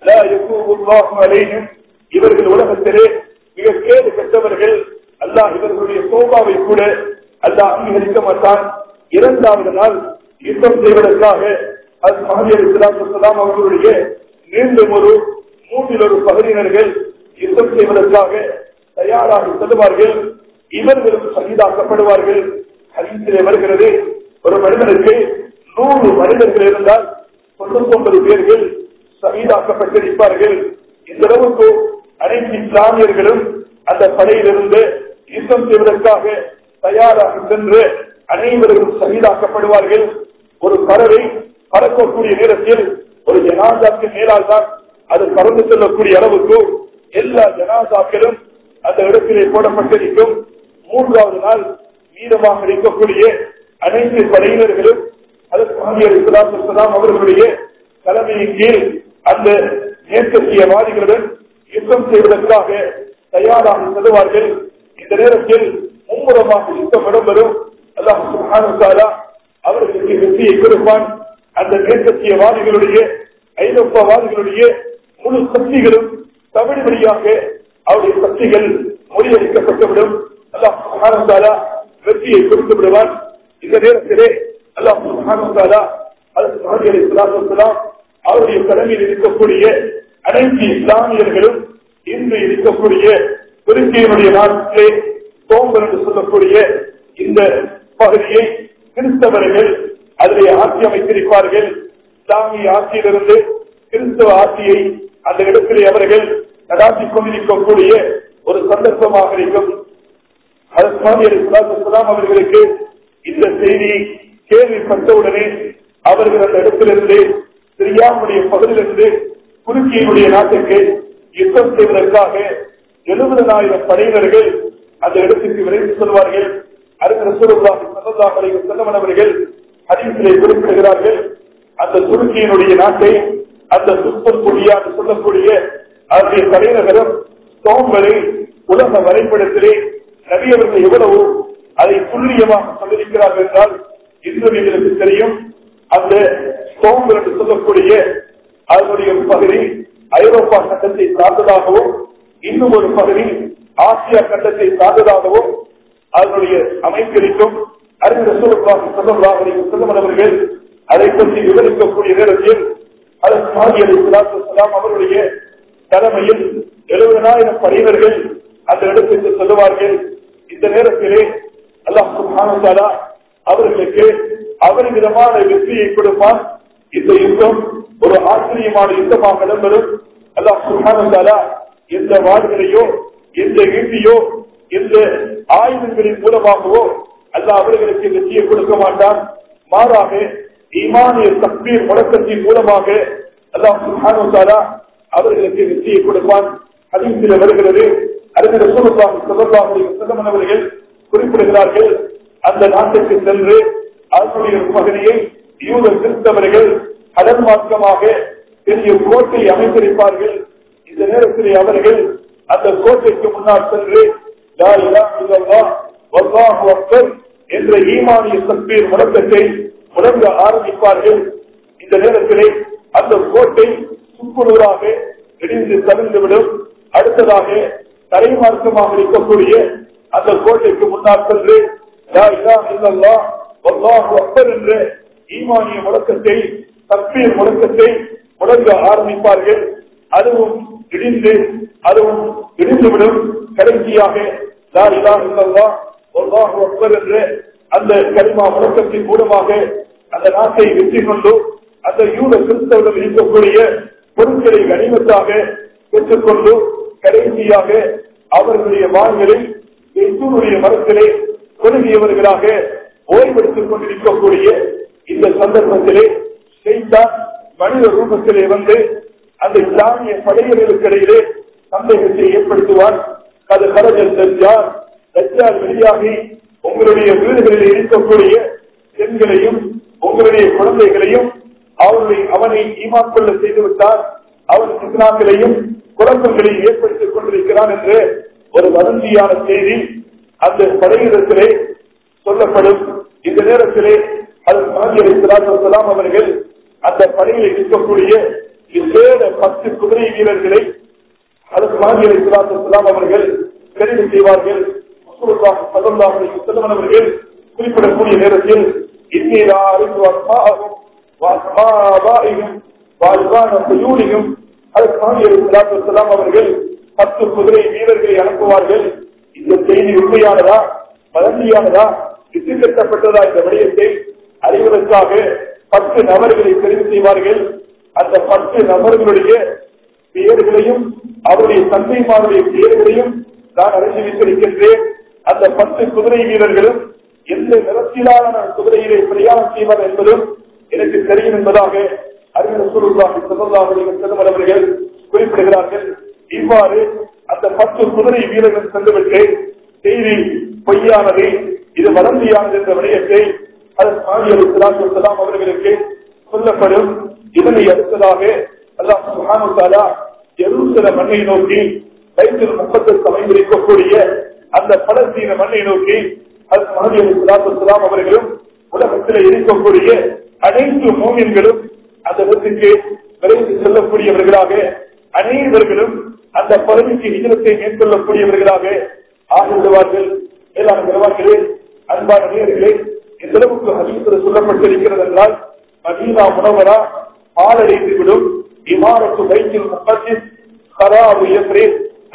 இவர்கள் உலகத்திலே மிக கேடு பெற்றவர்கள் அல்லாஹ் இவர்களுடைய சோபாவை கூட அல்லாஹ் அங்கீகரிக்க மாட்டான் இரண்டாவது நாள் யுத்தம் செய்வதற்காக அது மகதியலாம் அவர்களுடைய மீண்டும் ஒரு மூன்றில் ஒரு பகுதியினர்கள் யுத்தம் செய்வதற்காக தயாராக செல்வார்கள் இவர்களும் சகிதாக்கப்படுவார்கள் ஹதீஸிலே வருகிறது ஒரு மனிதனுக்கு நூறு மனிதர்கள் இருந்தால் தொண்ணூத்தி ஒன்பது பேர்கள் சகிதாக்கப்பட்டிருப்பார்கள் இந்த அளவுக்கு அனைத்து இஸ்லாமியர்களும் அந்த படையிலிருந்து யுத்தம் செய்வதற்காக தயாராக சென்று அனைவரும் சகிதாக்கப்படுவார்கள் ஒரு பறவை பறக்கக்கூடிய நேரத்தில் ஒரு ஜனாதாக்கு மேலால் தான் அது பறந்து செல்லக்கூடிய அளவுக்கு எல்லா ஜனாதாக்களும் அந்த இடத்திலே போடப்பட்டிருக்கும் மூன்றாவது நாள் மீதமாக இருக்கக்கூடிய அனைத்து படையினர்களும் அதற்கு அவர்களுடைய தலைமையின் கீழ் அந்த மேற்கத்தியவாதிகளுடன் யுத்தம் செய்வதற்காக தயாராக செல்வார்கள் இந்த நேரத்தில் மும்முரமாக யுத்தம் இடம்பெறும் அல்லாஹ் அவர்களுக்கு வெற்றியை கொடுப்பான் அந்த மேற்கத்தியவாதிகளுடைய ஐரோப்பாவாதிகளுடைய முழு சக்திகளும் தமிழ் வழியாக அவருடைய சக்திகள் முறியடிக்கப்பட்டுவிடும் அல்லாஹ் வெற்றியை கொடுத்து விடுவான் இந்த நேரத்திலே அல்லாஹ் அவருடைய தலைமையில் இருக்கக்கூடிய அனைத்து இஸ்லாமியர்களும் இன்று இருக்கக்கூடிய துருக்கியினுடைய நாட்டிலே சோம்பல் என்று சொல்லக்கூடிய இந்த பகுதியை கிறிஸ்தவர்கள் அதிலே ஆட்சி அமைத்திருப்பார்கள் இஸ்லாமிய ஆட்சியிலிருந்து கிறிஸ்தவ ஆட்சியை அந்த இடத்திலே அவர்கள் நடாத்திக் கொண்டிருக்கக்கூடிய ஒரு சந்தர்ப்பமாக இருக்கும் அதற்கு அவர்களுக்கு இந்த செய்தி கேள்விப்பட்டவுடனே அவர்கள் அந்த இடத்திலிருந்து சிரியாவுடைய பகுதியிலிருந்து துருக்கியினுடைய நாட்டுக்கு யுத்தம் செய்வதற்காக எழுபதனாயிரம் படையினர்கள் அந்த இடத்திற்கு விரைந்து செல்வார்கள் அவர்கள் ஹதீஸிலே குறிப்பிடுகிறார்கள் அந்த துருக்கியினுடைய நாட்டை அந்த சுத்தம் கொடியாக சொல்லக்கூடிய அவருடைய தலைநகரம் சோம்பலை உலக வரைபடத்திலே நபியவர்கள் எவ்வளவு அதை துல்லியமாக சொல்லியிருக்கிறார்கள் என்றால் இன்றும் எங்களுக்கு தெரியும் அந்த சோம்பல் என்று சொல்லக்கூடிய அதனுடைய ஒரு பகுதி ஐரோப்பா கட்டத்தை சார்ந்ததாகவும் இன்னும் ஒரு பகுதி ஆசியா கட்டத்தை சார்ந்ததாகவும் அதனுடைய அமைப்பிற்கும் அறிஞர் சொல்லம் அவர்கள் அதை பற்றி விவரிக்கக்கூடிய நேரத்தில் அவருடைய தலைமையில் எழுபதனாயிரம் படையினர்கள் அந்த இடத்திற்கு செல்வார்கள் இந்த நேரத்திலே அல்லாஹ் அவர்களுக்கு அவர் விதமான வெற்றியை கொடுப்பான் இந்த யுத்தம் ஒரு ஆச்சரியமான யுத்தமாக இடம்பெறும் அல்லாஹ் சுஹானந்தாலா எந்த வாழ்களையோ எந்த ஈட்டியோ எந்த ஆயுதங்களின் மூலமாகவோ அல்ல அவர்களுக்கு வெற்றியை கொடுக்க மாட்டான் மாறாக ஈமானிய தக்பீர் முழக்கத்தின் மூலமாக அல்லாஹ் சுஹானந்தாலா அவர்களுக்கு வெற்றியை கொடுப்பான் ஹதீஸில் வருகிறது அறிஞர் ரசூலுல்லாஹி ஸல்லல்லாஹு அலைஹி வஸல்லம் அவர்கள் குறிப்பிடுகிறார்கள் அந்த நாட்டுக்கு சென்று அதனுடைய ஒரு பகுதியை யூத கிறிஸ்தவர்கள் கடல் மார்க்கமாக பெரிய கோட்டை அமைத்திருப்பார்கள் இந்த நேரத்தில் அவர்கள் அந்த கோட்டைக்கு முன்னால் சென்று லா இலாஹ இல்லல்லாஹ் வல்லாஹு அக்பர் என்ற ஈமானிய தக்பீர் முழக்கத்தை முழங்க ஆரம்பிப்பார்கள் இந்த நேரத்திலே அந்த கோட்டை சுக்குநூறாக இடிந்து தவிர்ந்துவிடும் அடுத்ததாக தரைமார்க்கமாக இருக்கக்கூடிய அந்த கோட்டைக்கு முன்னால் சென்று லா இலாஹ இல்லல்லாஹ் வல்லாஹு அக்பர் என்ற ஈமானிய முழக்கத்தை தற்பீர் முழக்கத்தை முழங்க ஆரம்பிப்பார்கள் அதுவும் இடிந்து அதுவும் இடிந்துவிடும் கடைசியாக லா இலாஹ இல்லல்லாஹ் வல்லாஹு அக்பர் என்ற அந்த கரிமா முழக்கத்தின் மூலமாக அந்த நாட்டை வெற்றி கொண்டு அந்த யூத கிறிஸ்தவர்கள் இருக்கக்கூடிய பொருட்களை கனிமத்தாக பெற்றுக்கொண்டு கடைசியாக அவர்களுடைய வாழ்களில் இயேசுடைய மரத்திலே கொள்கையவர்களாக ஓய்வெடுத்துக் கொண்டிருக்கக்கூடிய இந்த சந்தர்ப்பத்திலே செய்தான் மனித ரூபத்திலே வந்து அந்த இஸ்லாமிய படையர்களுக்கு இடையிலே சந்தேகத்தை ஏற்படுத்துவார் அது கரஜல் தஜ்ஜார் தஜ்ஜார் வெளியாகி உங்களுடைய வீடுகளில் இருக்கக்கூடிய பெண்களையும் உங்களுடைய குழந்தைகளையும் அவர்களை அவனை ஈமான் கொள்ள செய்துவிட்டார் அவன் இஸ்லாமிலையும் குழப்பங்களையும் ஏற்படுத்திக் கொண்டிருக்கிறான் என்று ஒரு வதந்தியான செய்தி அந்த படையிடத்திலே சொல்லப்படும் இந்த நேரத்திலே அது மனதியலாம் அவர்கள் அந்த படையில் இருக்கக்கூடிய விசேட பத்து குதிரை வீரர்களை அதற்கு மனதியலாம் அவர்கள் தெரிவு செய்வார்கள் அவர்கள் குறிப்பிடக்கூடிய நேரத்தில் இன்னீரா அறிந்து அஸ்மாகும் வாஸ்மாபாயிகும் வாழ்வான புயூனியும் அதற்கு அவர்கள் பத்து குதிரை வீரர்களை அனுப்புவார்கள் இந்த செய்தி உண்மையானதா வதந்தியானதா விட்டு கட்டப்பட்டதா இந்த விடயத்தை அறிவதற்காக பத்து நபர்களை தெரிவு செய்வார்கள் அந்த பத்து நபர்களுடைய பெயர்களையும் அவருடைய தந்தைமாருடைய பெயர்களையும் நான் அறிந்து வைத்திருக்கின்றேன் அந்த பத்து குதிரை வீரர்களும் எந்த நிறத்திலான குதிரையிலே பிரயாணம் செய்வார் என்பதும் எனக்கு தெரியும் என்பதாக அறிஞர் சூழ்நிலை செல்லும் அவர்கள் குறிப்பிடுகிறார்கள் இவ்வாறு அந்த பத்து குதிரை வீரர்கள் சென்றுவிட்டு செய்தி பொய்யானது இது வளர்ந்தியானது என்ற விடயத்தை அதன் அவர்களுக்கு சொல்லப்படும் இதனை அடுத்ததாக அல்லாஹ் எருசல மண்ணை நோக்கி வயிற்றில் முப்பத்தெட்டு அமைந்திருக்கக்கூடிய அந்த பலஸ்தீன மண்ணை நோக்கி அது மகதியம் அவர்களும் உலகத்தில் இருக்கக்கூடிய அனைத்து மூமியன்களும் அந்த இடத்துக்கு விரைந்து செல்லக்கூடியவர்களாக அனைவர்களும் அந்த பதவிக்கு நிகழத்தை மேற்கொள்ளக்கூடியவர்களாக ஆகிவிடுவார்கள் மேலான பெறுவார்களே அன்பான நேர்களே இந்த அளவுக்கு ஹதீசில் சொல்லப்பட்டிருக்கிறது என்றால் மதீனா முனவரா பாலடைந்து விடும் இமாரத்து வைத்தில் முப்பத்தில் கராபு எஃப்ரே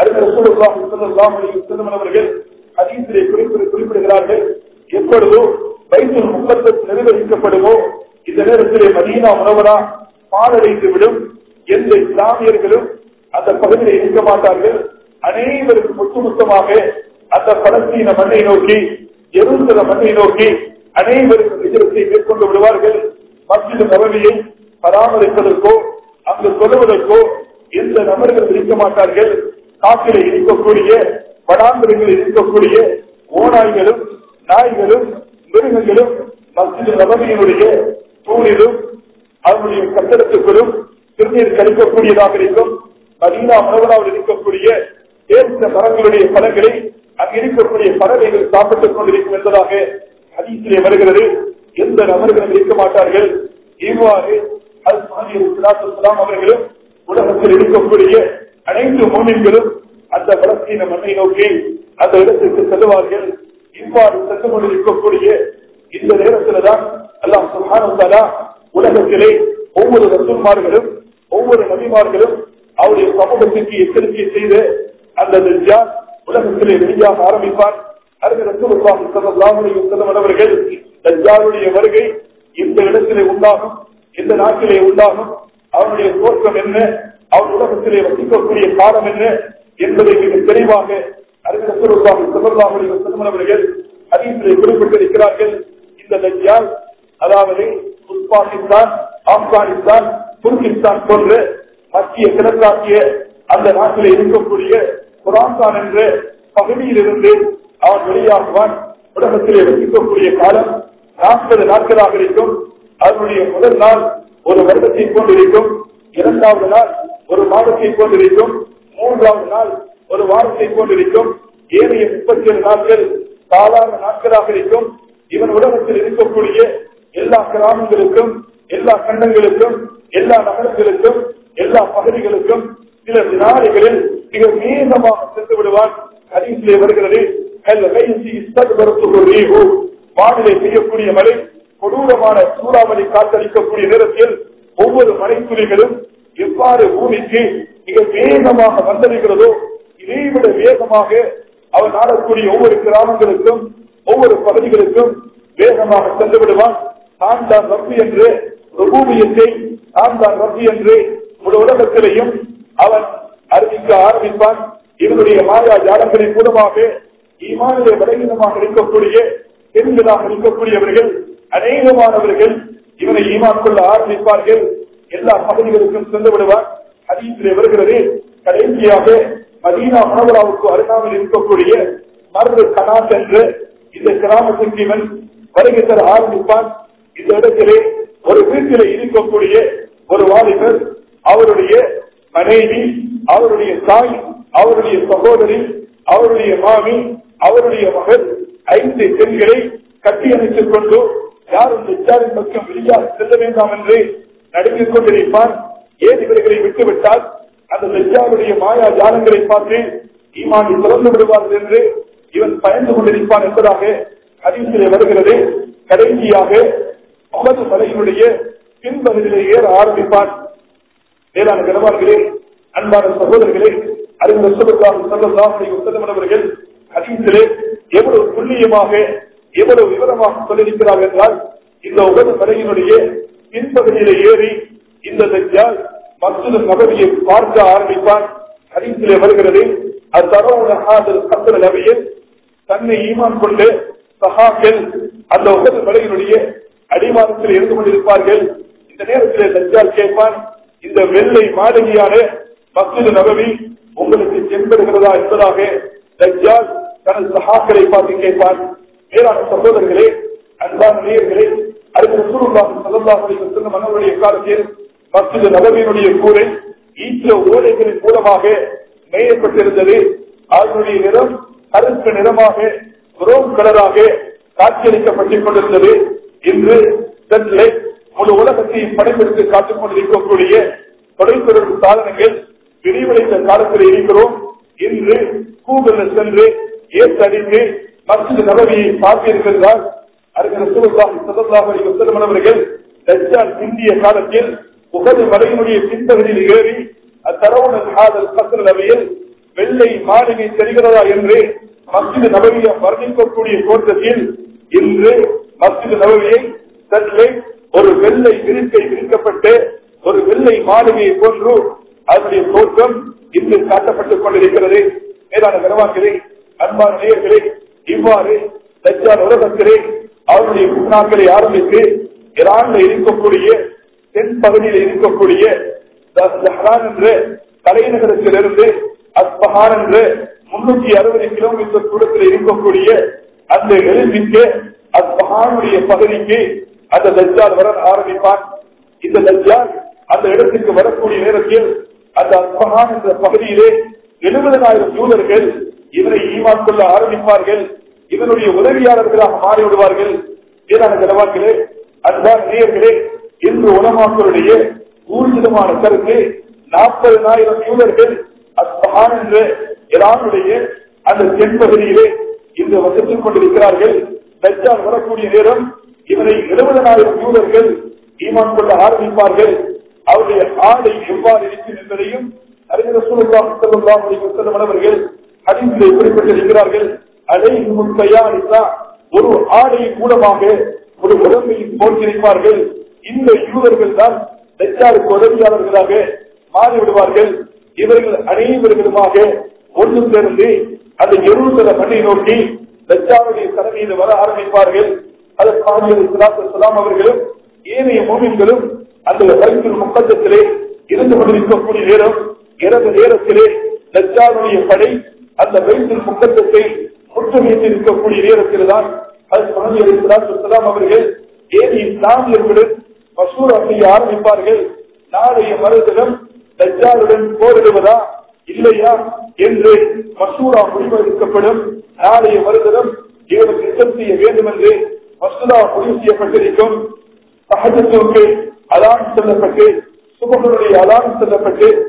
அவர்கள் ஹதீசிலே குறிப்பிட குறிப்பிடுகிறார்கள் எப்பொழுதோ வைத்தில் முப்பத்தத்து நிர்வகிக்கப்படுமோ இந்த நேரத்திலே மதீனா உணவரா பாலடைந்து விடும் எந்த இஸ்லாமியர்களும் அந்த பகுதியில் இருக்க மாட்டார்கள் அனைவருக்கும் ஒட்டுமொத்தமாக அந்த பலஸ்தீன மண்ணை நோக்கி எருசல மண்ணை நோக்கி அனைவருக்கும் விஜயத்தை மேற்கொண்டு விடுவார்கள் மஸ்ஜித் நபவியை பராமரிப்பதற்கோ அங்கு சொல்லுவதற்கோ எந்த நபர்கள் இருக்க மாட்டார்கள் காட்டிலே இருக்கக்கூடிய வடாந்திரங்களில் இருக்கக்கூடிய ஓநாய்களும் நாய்களும் மிருகங்களும் மஸ்ஜித் நபவியினுடைய தூணிலும் அவருடைய கட்டடத்துக்குள்ளும் திருநீர் கழிக்கக்கூடியதாக இருக்கும் மதீனா மனவனாவில் இருக்கக்கூடிய தேர்ந்த மரங்களுடைய பழங்களை அங்கு இருக்கக்கூடிய பறவைகள் சாப்பிட்டுக் கொண்டிருக்கும் என்பதாக ஹதீசிலே வருகிறது எந்த நபர்களும் இருக்க மாட்டார்கள் இவ்வாறு அவர்களும் உலகத்தில் இருக்கக்கூடிய அனைத்து மோமின்களும் அந்த பலஸ்தீன மண்ணை நோக்கி அந்த இடத்திற்கு செல்வார்கள் இவ்வாறு சென்று கொண்டிருக்கக்கூடிய இந்த நேரத்தில் தான் அல்லாம் சுகானந்தாரா உலகத்திலே ஒவ்வொரு ரசூல்மார்களும் ஒவ்வொரு நபிமார்களும் அவருடைய சமூகத்திற்கு எச்சரிக்கை செய்து அந்த தஜ்ஜால் உலகத்திலே வெளியாக ஆரம்பிப்பார் அவர்கள் தஜ்ஜாலுடைய வருகை இந்த இடத்திலே உண்டாகும் இந்த நாட்டிலே உண்டாகும் அவருடைய தோற்றம் என்ன அவர் உலகத்திலே வசிக்கக்கூடிய காலம் என்ன என்பதை மிக தெளிவாக அறிஞர் அவர்கள் அதீசிலே குறிப்பிட்டிருக்கிறார்கள் இந்த தஜ்ஜால் அதாவது பாகிஸ்தான் ஆப்கானிஸ்தான் துர்கிஸ்தான் போன்ற மத்திய கிழக்காசிய அந்த நாட்டில் இருக்கக்கூடிய குரான்தான் என்ற பகுதியில் இருந்து அவன் வெளியாகுவான் உலகத்திலே வசிக்கக்கூடிய காலம் நாற்பது நாட்களாக இருக்கும் அதனுடைய முதல் நாள் ஒரு வருடத்தை கொண்டிருக்கும் இரண்டாவது நாள் ஒரு மாதத்தை கொண்டிருக்கும் மூன்றாவது நாள் ஒரு வாரத்தை கொண்டிருக்கும் ஏனைய முப்பத்தி ஏழு நாட்கள் சாதாரண நாட்களாக இருக்கும் இவன் உலகத்தில் இருக்கக்கூடிய எல்லா கிராமங்களுக்கும் எல்லா கண்டங்களுக்கும் எல்லா நகரங்களுக்கும் எல்லா பகுதிகளுக்கும் சில வினாடிகளில் மிக வேகமாக சென்று விடுவான் ஹதீஸிலே வருகிறது கல் கைசி இஸ்தக்பரத்துஹு ரீஹு வானிலை பெய்யக்கூடிய மழை கொடூரமான சூறாவளி காத்தளிக்கக்கூடிய நேரத்தில் ஒவ்வொரு மழைத்துளிகளும் எவ்வாறு பூமிக்கு மிக வேகமாக வந்தடைகிறதோ இதைவிட வேகமாக அவன் நாடக்கூடிய ஒவ்வொரு கிராமங்களுக்கும் ஒவ்வொரு பகுதிகளுக்கும் வேகமாக சென்று விடுவான் நான் தான் ரப்பு என்று ரபூபியத்தை நான் தான் ரப்பு என்று ஒரு உலகத்திலேயும் அவன் அறிவிக்க ஆரம்பிப்பான் இவனுடைய மாயா ஜாலங்களின் மூலமாக ஈமானிலே பலகீனமாக இருக்கக்கூடிய பெண்களாக இருக்கக்கூடியவர்கள் அநேகமானவர்கள் இவனை ஈமான் கொள்ள ஆரம்பிப்பார்கள் எல்லா பகுதிகளுக்கும் சென்று விடுவான் ஹதீஸிலே வருகிறது கடைசியாக மதீனா மனவராவுக்கு அருகாமல் இருக்கக்கூடிய மருந்து கனாத் என்ற இந்த கிராமத்திற்கு இவன் வருகை தர ஆரம்பிப்பான் இந்த இடத்திலே ஒரு வீட்டிலே இருக்கக்கூடிய ஒரு வாலிபர் அவருடைய மனைவி அவருடைய தாய் அவருடைய சகோதரி அவருடைய மாமி அவருடைய மகள் ஐந்து பெண்களை கட்டி அணைத்துக் கொண்டு யாரும் நிச்சாரின் பக்கம் வெளியாக செல்ல வேண்டாம் என்று நடுங்கிக் கொண்டிருப்பான் ஏன் இவர்களை விட்டுவிட்டால் அந்த நிச்சாருடைய மாயா ஜாலங்களை பார்த்து ஈமானை திறந்து விடுவார்கள் என்று இவன் பயந்து கொண்டிருப்பான் என்பதாக ஹதீஸிலே வருகிறது கடைசியாக முகது மலையினுடைய பின்பகுதியிலே ஏற ஆரம்பிப்பான் மேலான கனவான்களே அன்பான சகோதரர்களே அறிந்த சொல்லுக்காக சொல்லலாம் அவர்கள் ஹதீஸிலே எவ்வளவு துல்லியமாக எவ்வளவு விவரமாக சொல்லியிருக்கிறார் என்றால் இந்த உகது மலையினுடைய பின்பகுதியிலே ஏறி இந்த தஜ்ஜால் மற்றொரு நபரியை பார்க்க ஆரம்பிப்பான் ஹதீஸிலே வருகிறது அத்தரவுன ஹாதல் கத்தல் நபியில் தன்னை ஈமான் கொண்டு சஹாக்கள் அந்த உகது மலையினுடைய அடிவாரத்தில் இருந்து கொண்டிருப்பார்கள் இந்த நேரத்தில் தஜ்ஜால் கேட்பான் இந்த வெள்ளை மாளிகையான மஸ்ஜித் நபவி உங்களுக்கு சென்படுகிறதா என்பதாக தஜ்ஜால் தனது சஹாக்களை பார்த்து கேட்பான் மேலான சகோதரர்களே அன்பான நேயர்களே அடுத்த ரசூலுல்லாஹி ஸல்லல்லாஹு அலைஹி வஸல்லம் அவருடைய காலத்தில் மஸ்ஜித் நபவியினுடைய கூரை ஈச்ச ஓலைகளின் மூலமாக மேயப்பட்டிருந்தது அதனுடைய நிறம் கருப்பு நிறமாக ரோம் கலராக காட்சியளிக்கப்பட்டுக் கொண்டிருந்தது இன்று சென்னை முழு உலகத்தையும் படைப்பிடித்து காத்துக் கொண்டிருக்கக்கூடிய தொலைத்தொடர்பு சாதனங்கள் விரிவடைந்த காலத்தில் இருக்கிறோம் இன்று கூகுளில் சென்று ஏற்றடித்து மஸ்ஜித் நபவியை பார்த்திருக்கிறார் அறிஞர் சூழ்நாள் சதந்தாமணி அவர்கள் தஜ்ஜால் இந்திய காலத்தில் உகது மலையினுடைய பின்பகுதியில் ஏறி அத்தரவுணர் காதல் கசல் நபியில் வெள்ளை மாளிகை தெரிகிறதா என்று மஸ்ஜித் நபவியை வர்ணிக்கக்கூடிய தோற்றத்தில் இன்று மஸ்ஜித் நபவியை சற்றே ஒரு வெள்ளை விரிக்கை விரிக்கப்பட்டு ஒரு வெள்ளை மாளிகையை போன்று அதனுடைய தோற்றம் இன்று காட்டப்பட்டுக் கொண்டிருக்கிறது மேலான கனவான்களே அன்பான நேயர்களே இவ்வாறு தஜ்ஜால் உலகத்திலே அவருடைய குணாக்களை ஆரம்பித்து ஈரான்ல இருக்கக்கூடிய தென் பகுதியில் இருக்கக்கூடிய தஹ்ரான் என்ற தலைநகரத்திலிருந்து அஸ்பஹான் என்ற முன்னூத்தி அறுபது கிலோமீட்டர் தூரத்தில் இருக்கக்கூடிய அந்த எளிமிக்க அஸ்பஹானுடைய பகுதிக்கு அந்த தஜ்ஜால் வர ஆரம்பிப்பான் இந்த தஜ்ஜால் அந்த இடத்திற்கு வரக்கூடிய நேரத்தில் அந்த அஸ்பஹான் என்ற பகுதியிலே எழுபதனாயிரம் யூதர்கள் இவரை ஈமான் கொள்ள ஆரம்பிப்பார்கள் இவருடைய உதவியாளர்களாக மாறிவிடுவார்கள் ஈரான கனவான்களே அன்பான நேயர்களே இன்று உலமாக்களுடைய ஊர்ஜிதமான கருத்து நாற்பதனாயிரம் யூதர்கள் அஸ்பஹான் என்ற ஈரானுடைய அந்த தென்பகுதியிலே இன்று வசித்துக் கொண்டிருக்கிறார்கள் தஜ்ஜால் வரக்கூடிய நேரம் இவரை எழுபதனாயிரம் யூதர்கள் ஈமான் கொள்ள ஆரம்பிப்பார்கள் அவருடைய ஆடை எவ்வாறு இருக்கும் என்பதையும் அறிஞர் சூழலாம் செல்லம் அவர்கள் அறிவிலே குறிப்பிட்டிருக்கிறார்கள் அதை முன்கையாளித்தா ஒரு ஆடை மூலமாக ஒரு உடம்பை போட்டிருப்பார்கள் இந்த யூதர்கள் தான் தஜ்ஜாலுக்கு உதவியாளர்களாக மாறிவிடுவார்கள் இவர்கள் அனைவர்களுமாக ஒன்று சேர்ந்து அந்த எருசல மண்ணை நோக்கி தஜ்ஜாலுடைய தலைமையில் வர ஆரம்பிப்பார்கள் அதற்கு அவர்களும் ஏனைய மோமின்களும் அந்த வயிற்றில் முக்கத்திலே இருந்து கொண்டிருக்கக்கூடிய நேரம் இரவு நேரத்திலே தஜ்ஜாலுடைய படை அந்த வயிற்றில் முக்கத்தை முற்றுகையிட்டு இருக்கக்கூடிய நேரத்தில் தான் அது அவர்கள் ஏறி இஸ்லாமியர்களுடன் மசூரா செய்ய ஆரம்பிப்பார்கள் நாளைய மறுதினம் தஜ்ஜாலுடன் போரிடுவதா இல்லையா என்று மசூரா முடிவெடுக்கப்படும் நாளைய மறுதினம் இவருக்கு யுத்தம் செய்ய வேண்டும் என்று மசூரா முடிவு செய்யப்பட்டிருக்கும் சகஜத்துக்கு அதான் செல்லப்பட்டு சுபகனுடைய அதான் செல்லப்பட்டு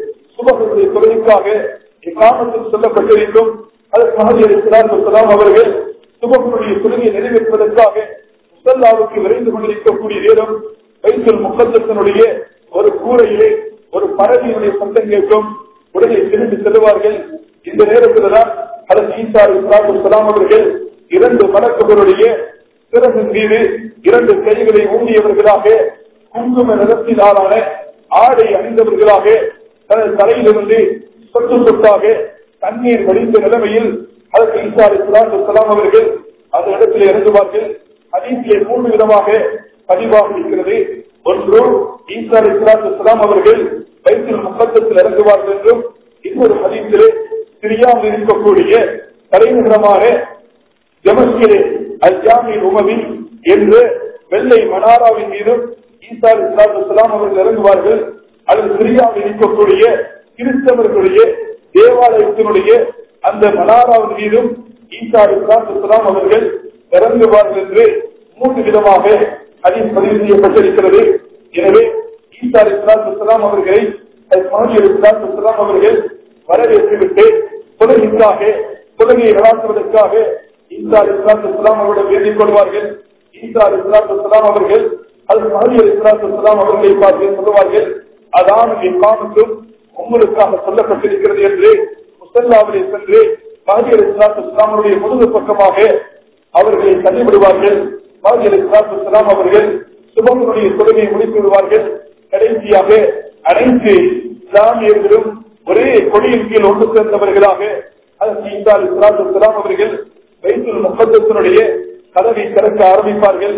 சுபகருடைய தொழிலுக்காக இக்காமத்தில் சொல்லப்பட்டிருக்கும் அதற்கு மகதி அலிஸ்லாம் அவர்கள் சுபகருடைய தொழிலை நிறைவேற்றுவதற்காக முசல்லாவுக்கு விரைந்து கொண்டிருக்கக்கூடிய நேரம் வைத்தல் முகத்தத்தினுடைய ஒரு கூரையிலே ஒரு பறவையினுடைய சத்தம் கேட்கும் உடனே திரும்பி செல்வார்கள் இந்த நேரத்தில் தான் அதன் ஈசா இஸ்லாம் அவர்கள் இரண்டு மலக்குகளுடைய சிறகு மீது இரண்டு கைகளை ஊண்டியவர்களாக குங்கும நிறத்தினாலான ஆடை அணிந்தவர்களாக தனது தலையிலிருந்து சொட்டு சொட்டாக தண்ணீர் வடிந்த நிலைமையில் அதற்கு ஈசா இஸ்லாம் அவர்கள் அந்த இடத்தில் இறங்குவார்கள் ஹதீஸிலே மூன்று விதமாக பதிவாக இருக்கிறது ஒன்று ஈசா இஸ்லாம் அவர்கள் வயிற்றில் முகத்தத்தில் இறங்குவார்கள் என்றும் இன்னொரு ஹதீஸிலே சிரியாவில் இருக்கக்கூடிய தலைநகரமான ஜமஸ்கிரே அஜாமி உமவி என்று வெள்ளை மனாராவின் மீதும் ஈசா இஸ்லாம் அவர்கள் இறங்குவார்கள் அல்லது சிரியாவில் இருக்கக்கூடிய கிறிஸ்தவர்களுடைய தேவாலயத்தினுடைய அந்த மனாராவின் மீதும் ஈசா இஸ்லாம் அவர்கள் இறங்குவார்கள் என்று மூன்று விதமாக அதில் பதிவு செய்யப்பட்டிருக்கிறது எனவே ஈசா இஸ்லாம் அவர்களை இஸ்லாம் அவர்கள் வரவேற்றுவிட்டு தொழுகைக்காக தொழுகையை நடாத்துவதற்காக ஈசா இஸ்லாம் இஸ்லாம் அவர்கள் வேண்டிக் கொள்வார்கள் ஈசா இஸ்லாம் இஸ்லாம் அவர்கள் அது மஹதி இஸ்லாம் இஸ்லாம் அவர்களை பார்த்து சொல்லுவார்கள் அதான் இக்காமத்தும் உங்களுக்காக சொல்லப்பட்டிருக்கிறது என்று முசல்லாவிலே சென்று மஹதி இஸ்லாம் இஸ்லாமுடைய முதுகு பக்கமாக அவர்களை தள்ளிவிடுவார்கள் மஹதி இஸ்லாம் இஸ்லாம் அவர்கள் சுபங்களுடைய தொழுகையை முடித்து விடுவார்கள் கடைசியாக அனைத்து இஸ்லாமியர்களும் ஒரே கொடியின் கீழ் ஒன்று சேர்ந்தவர்களாக இஸ்லாம் அவர்கள் வைத்துல் முகத்தினுடைய கதவை திறக்க ஆரம்பிப்பார்கள்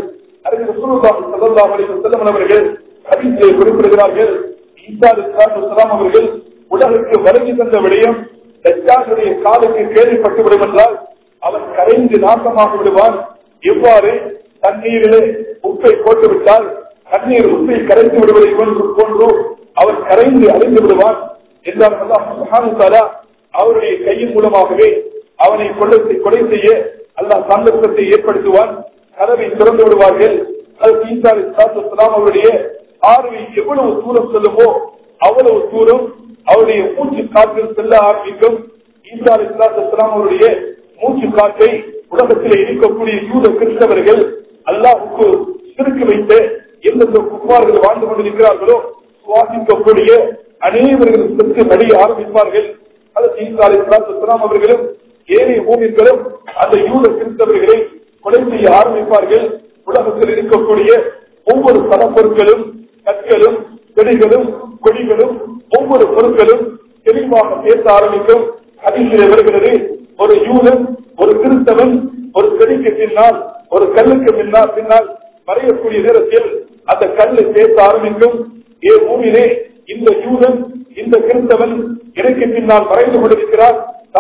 அவர்கள் ஹதீஸை குறிப்பிடுகிறார்கள் ஈசா இஸ்லாம் அவர்கள் உலகுக்கு வருகை தந்த விடயம் தஜ்ஜாலுடைய காலுக்கு கேள்விப்பட்டு விடும் என்றால் அவன் கரைந்து நாசமாக விடுவான் எவ்வாறு தண்ணீரிலே உப்பை போட்டு விட்டால் தண்ணீர் உப்பை கரைந்து விடுவதை போன்று போன்று அவன் கரைந்து அழிந்து விடுவான் என்றால் அவருடைய கையின் மூலமாகவே அவனை கொலை கொலை செய்ய அல்லா சந்தர்ப்பத்தை ஏற்படுத்துவான் கதவை திறந்து விடுவார்கள் அவருடைய பார்வை எவ்வளவு தூரம் செல்லுமோ அவ்வளவு தூரம் அவருடைய மூச்சு காற்றில் செல்ல ஆரம்பிக்கும் ஈசா இஸ்லாம் அவருடைய மூச்சு காற்றை உலகத்தில் இருக்கக்கூடிய யூத கிறிஸ்தவர்கள் அல்லாஹுக்கு சிறுக்கு வைத்து எந்தெந்த குப்பார்கள் வாழ்ந்து கொண்டிருக்கிறார்களோ சுவாசிக்கக்கூடிய அனைவர்களும் சென்று நடிக ஆரம்பிப்பார்கள் இஸ்லாம் அவர்களும் ஏனைய மூமியர்களும் அந்த யூத கிறிஸ்தவர்களை கொலை செய்ய ஆரம்பிப்பார்கள் உலகத்தில் இருக்கக்கூடிய ஒவ்வொரு பணப்பொருட்களும் கற்களும் செடிகளும் கொடிகளும் ஒவ்வொரு பொருட்களும் தெளிவாக பேச ஆரம்பிக்கும் அதிலே வருகிறது ஒரு யூதன் ஒரு கிறிஸ்தவன் ஒரு செடிக்கு பின்னால் ஒரு கல்லுக்கு பின்னால் பின்னால் மறையக்கூடிய நேரத்தில் அந்த கல்லு பேச ஆரம்பிக்கும் ஏ பூமியிலே இந்த யூதன் இந்த கிறிஸ்தவன் எனக்கு பின்னால் மறைந்து கொண்டிருக்கிறார்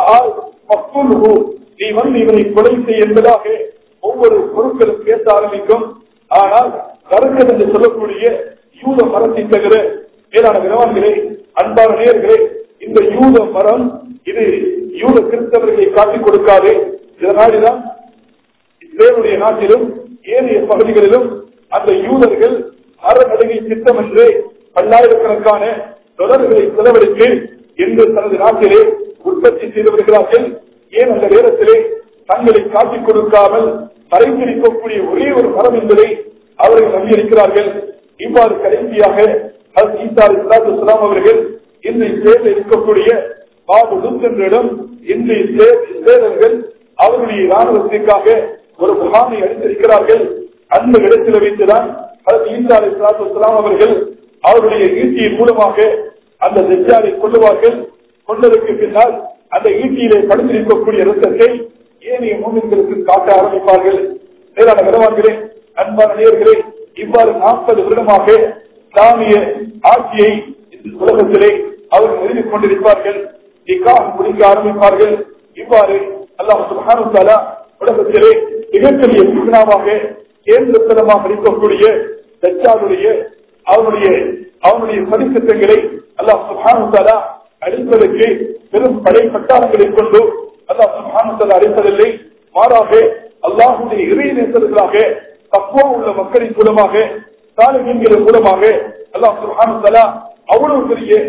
நீ வந்து இவனை கொலை செய் என்பதாக ஒவ்வொரு பொருட்களும் பேச ஆரம்பிக்கும் ஆனால் கருக்கல் என்று சொல்லக்கூடிய யூத மரத்தை தவிர மேலான கிரவான்களே அன்பான நேர்களே இந்த யூத மரம் இது யூத கிறிஸ்தவர்களை காட்டிக் கொடுக்காது இதனால்தான் இஸ்ரேலுடைய நாட்டிலும் ஏனைய பகுதிகளிலும் அந்த யூதர்கள் அறநடுகை திட்டம் என்று பல்லாயிரக்கணக்கான தொடர்களை செலவழித்து இன்று தனது நாட்டிலே உற்பத்தி செய்து வருகிறார்கள் ஏன் அந்த நேரத்திலே தங்களை காட்டிக் கொடுக்காமல் மறைந்திருக்கக்கூடிய ஒரே ஒரு மரம் என்பதை அவர்கள் நம்பியிருக்கிறார்கள் இவ்வாறு கடைசியாக இஸ்லாம் அவர்கள் இன்று இஸ்ரேலில் இருக்கக்கூடிய பாபு லுத் என்ற இடம் இன்று இஸ்ரேலர்கள் அவருடைய ராணுவத்திற்காக ஒரு முகாமை அளித்திருக்கிறார்கள் அந்த இடத்தில் வைத்துதான் ஈசா இஸ்லாம் அவர்கள் அவருடைய ஈட்டியின் மூலமாக அந்த தெஜாலை கொள்ளுவார்கள் கொண்டதற்கு பின்னால் அந்த ஈட்டியிலே படுத்திருக்கக்கூடிய ரத்தத்தை ஏனைய மூமின்களுக்கு காட்ட ஆரம்பிப்பார்கள் மேலான கனவான்களே அன்பான நேர்களே இவ்வாறு நாற்பது வருடமாக இஸ்லாமிய ஆட்சியை இந்த உலகத்திலே அவர்கள் நிறுவிக் கொண்டிருப்பார்கள் நிக்காக முடிக்க ஆரம்பிப்பார்கள் இவ்வாறு அல்லாஹ் சுப்ஹானஹு தஆலா உலகத்திலே மிகப்பெரிய பித்னாவாக கேந்திரத்தனமாக இருக்கக்கூடிய தஜ்ஜாலுடைய அவனுடைய அவனுடைய சதித்திட்டங்களை அல்லாஹ் சுப்ஹானஹு தஆலா அழிப்பதற்கு பெரும் படை பட்டாளங்களை கொண்டு அல்லாஹ் சுப்ஹானஹு தஆலா அழிப்பதில்லை மாறாக அல்லாஹுடைய இறை நேசர்களாக தக்குவா உள்ள மக்களின் மூலமாக சாலிகின்களின் மூலமாக அல்லாஹ் சுப்ஹானஹு தஆலா அவ்வளவு பெரிய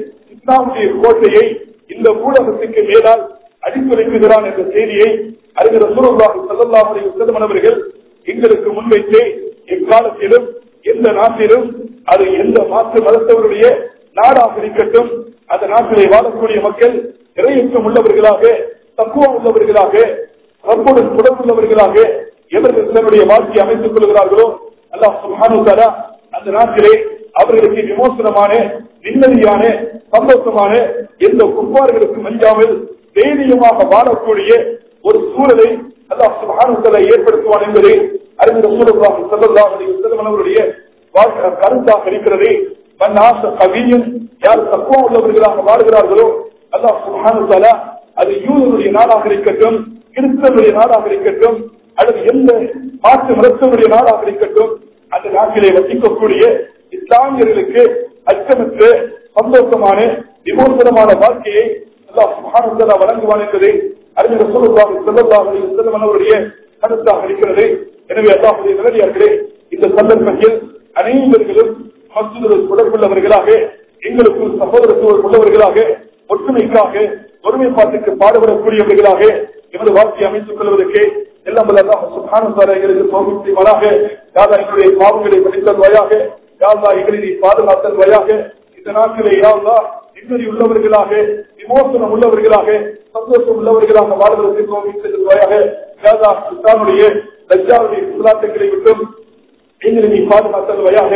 இஸ்லாமுடைய கோட்டையை இந்த ஊடகத்துக்கு மேலால் அடித்துரைக்குகிறான் என்ற செய்தியை அறிஞர் சூரல்லாஹி ஸல்லல்லாஹு அலைஹி வஸல்லம் அவர்கள் எங்களுக்கு முன்வைத்து எக்காலத்திலும் எந்த நாட்டிலும் அது எந்த மாற்று மதத்தவருடைய நாடாக இருக்கட்டும் அந்த நாட்டிலே வாழக்கூடிய மக்கள் இறையற்றம் உள்ளவர்களாக தக்குவா உள்ளவர்களாக ரப்புடன் தொடர்புள்ளவர்களாக எவர்கள் தன்னுடைய வாழ்க்கையை அமைத்துக் கொள்கிறார்களோ அல்லாஹ் சுப்ஹானஹு வ தஆலா அந்த நாட்டிலே அவர்களுக்கு விமோசனமான நிம்மதியான சந்தோஷமான எந்த குப்பார்களுக்கு மஞ்சாமல் தைரியமாக வாழக்கூடிய ஒரு சூழலை அல்லாஹ் சுப்ஹானஹு வ தஆலா ஏற்படுத்துவான் என்பதை அறிஞர் ரசூலுல்லாஹி ஸல்லல்லாஹு அலைஹி வஸல்லம் அவருடைய வாழ்க்கை கருத்தாக இருக்கிறது மன்னாச கவியும் யார் தக்குவா உள்ளவர்களாக வாழ்கிறார்களோ அல்லாஹ் சுப்ஹானஹு வ தஆலா அது யூதனுடைய நாடாக இருக்கட்டும் கிறிஸ்தவனுடைய நாடாக இருக்கட்டும் அல்லது எந்த மாற்று மதத்தினுடைய நாடாக இருக்கட்டும் அந்த நாட்டிலே வசிக்கக்கூடிய இஸ்லாமியர்களுக்கு அச்சமற்ற சந்தோஷமான விமோசனமான வாழ்க்கையை அல்லாஹ் சுப்ஹானஹு வ தஆலா வழங்குவான் என்பதை அறிஞர் ரசூலுல்லாஹி ஸல்லல்லாஹு அலைஹி வஸல்லம் அவருடைய கருத்தாக இருக்கிறது எனவே அல்லாஹ்வுடைய நல்லடியார்களே இந்த சந்தர்ப்பத்தில் அனைவர்களும் மஸ்ஜிதுடன் தொடர்புள்ளவர்களாக எங்களுக்குள் சகோதரத்துவம் உள்ளவர்களாக ஒற்றுமைக்காக ஒருமைப்பாட்டுக்கு பாடுபடக்கூடியவர்களாக எமது வாழ்க்கையை அமைத்துக் கொள்வதற்கு எல்லாம் வல்ல அல்லாஹ் சுப்ஹானஹு வ தஆலா எங்களுக்கு தௌஃபீக் செய்வானாக யாதா எங்களுடைய பாவங்களை மன்னித்தல்வாயாக யாதா எங்களை பாதுகாத்தல்வாயாக இந்த நாட்டிலே யாதா நிம்மதி உள்ளவர்களாக விமோசனம் உள்ளவர்களாக சந்தோஷம் உள்ளவர்களாக வாழ்வதற்கு தௌஃபீக் செய்தல்வாயாக யாதா இஸ்லாமுடைய லஜ்ஜாவுடைய இஸ்லாத்துக்களை விட்டும் எங்களை நீ பாதுகாத்தல்வாயாக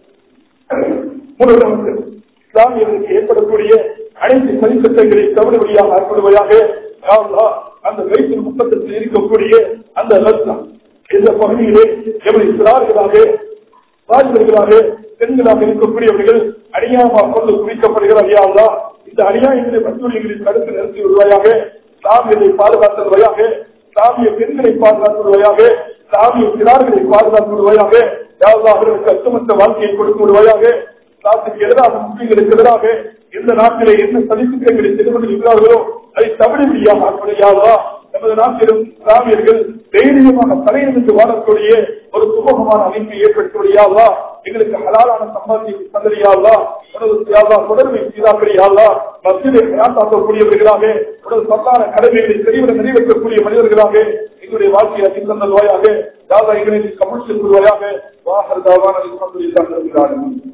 முழுவதும் இஸ்லாமியர்களுக்கு ஏற்படக்கூடிய அனைத்து சதித்திட்டங்களை தவறுபடியாக ஆட்படுவையாக அந்த வயிற்றின் முப்பத்தத்தில் இருக்கக்கூடிய அந்த ரத்தம் இந்த பகுதியிலே எவரை சிறார்களாக வாலிபர்களாக பெண்களாக இருக்கக்கூடியவர்கள் அநியாயமாக கொண்டு குவிக்கப்படுகிறார்களா இந்த அநியாயங்களை வசூலிகளை தடுத்து நிறுத்தி வருவாயாக சாமியத்தை பாதுகாத்தல்வையாக சாமிய பெண்களை பாதுகாத்துள்வையாக சாமிய சிறார்களை பாதுகாத்துள்வையாக யாவது அவர்களுக்கு அச்சமற்ற வாழ்க்கையை கொடுத்து விடுவாயாக நாட்டுக்கு எதிராக முஸ்லீம்களுக்கு எதிராக எந்த நாட்டிலே என்ன சதித்திட்டங்களை செய்து கொண்டிருக்கிறார்களோ அதை தமிழியாக ஆக்குடையாவா நமது நாட்டிலும் இஸ்லாமியர்கள் தைரியமாக தலையிலிருந்து வாழக்கூடிய ஒரு சுமூகமான அமைப்பை ஏற்படுத்தியாவா எங்களுக்கு ஹலாலான சம்பாதி தந்தறியாவா உனது தொடர்பை சீராக்கடியாவா மத்தியை நாட்டாக்கக்கூடியவர்களாக உனது சத்தான கடமைகளை தெளிவுடன் நிறைவேற்றக்கூடிய மனிதர்களாக எங்களுடைய வாழ்க்கையை அதிகம் நல்வாயாக தாதா எங்களை கமல் செல்வாயாக வாகர் தாவான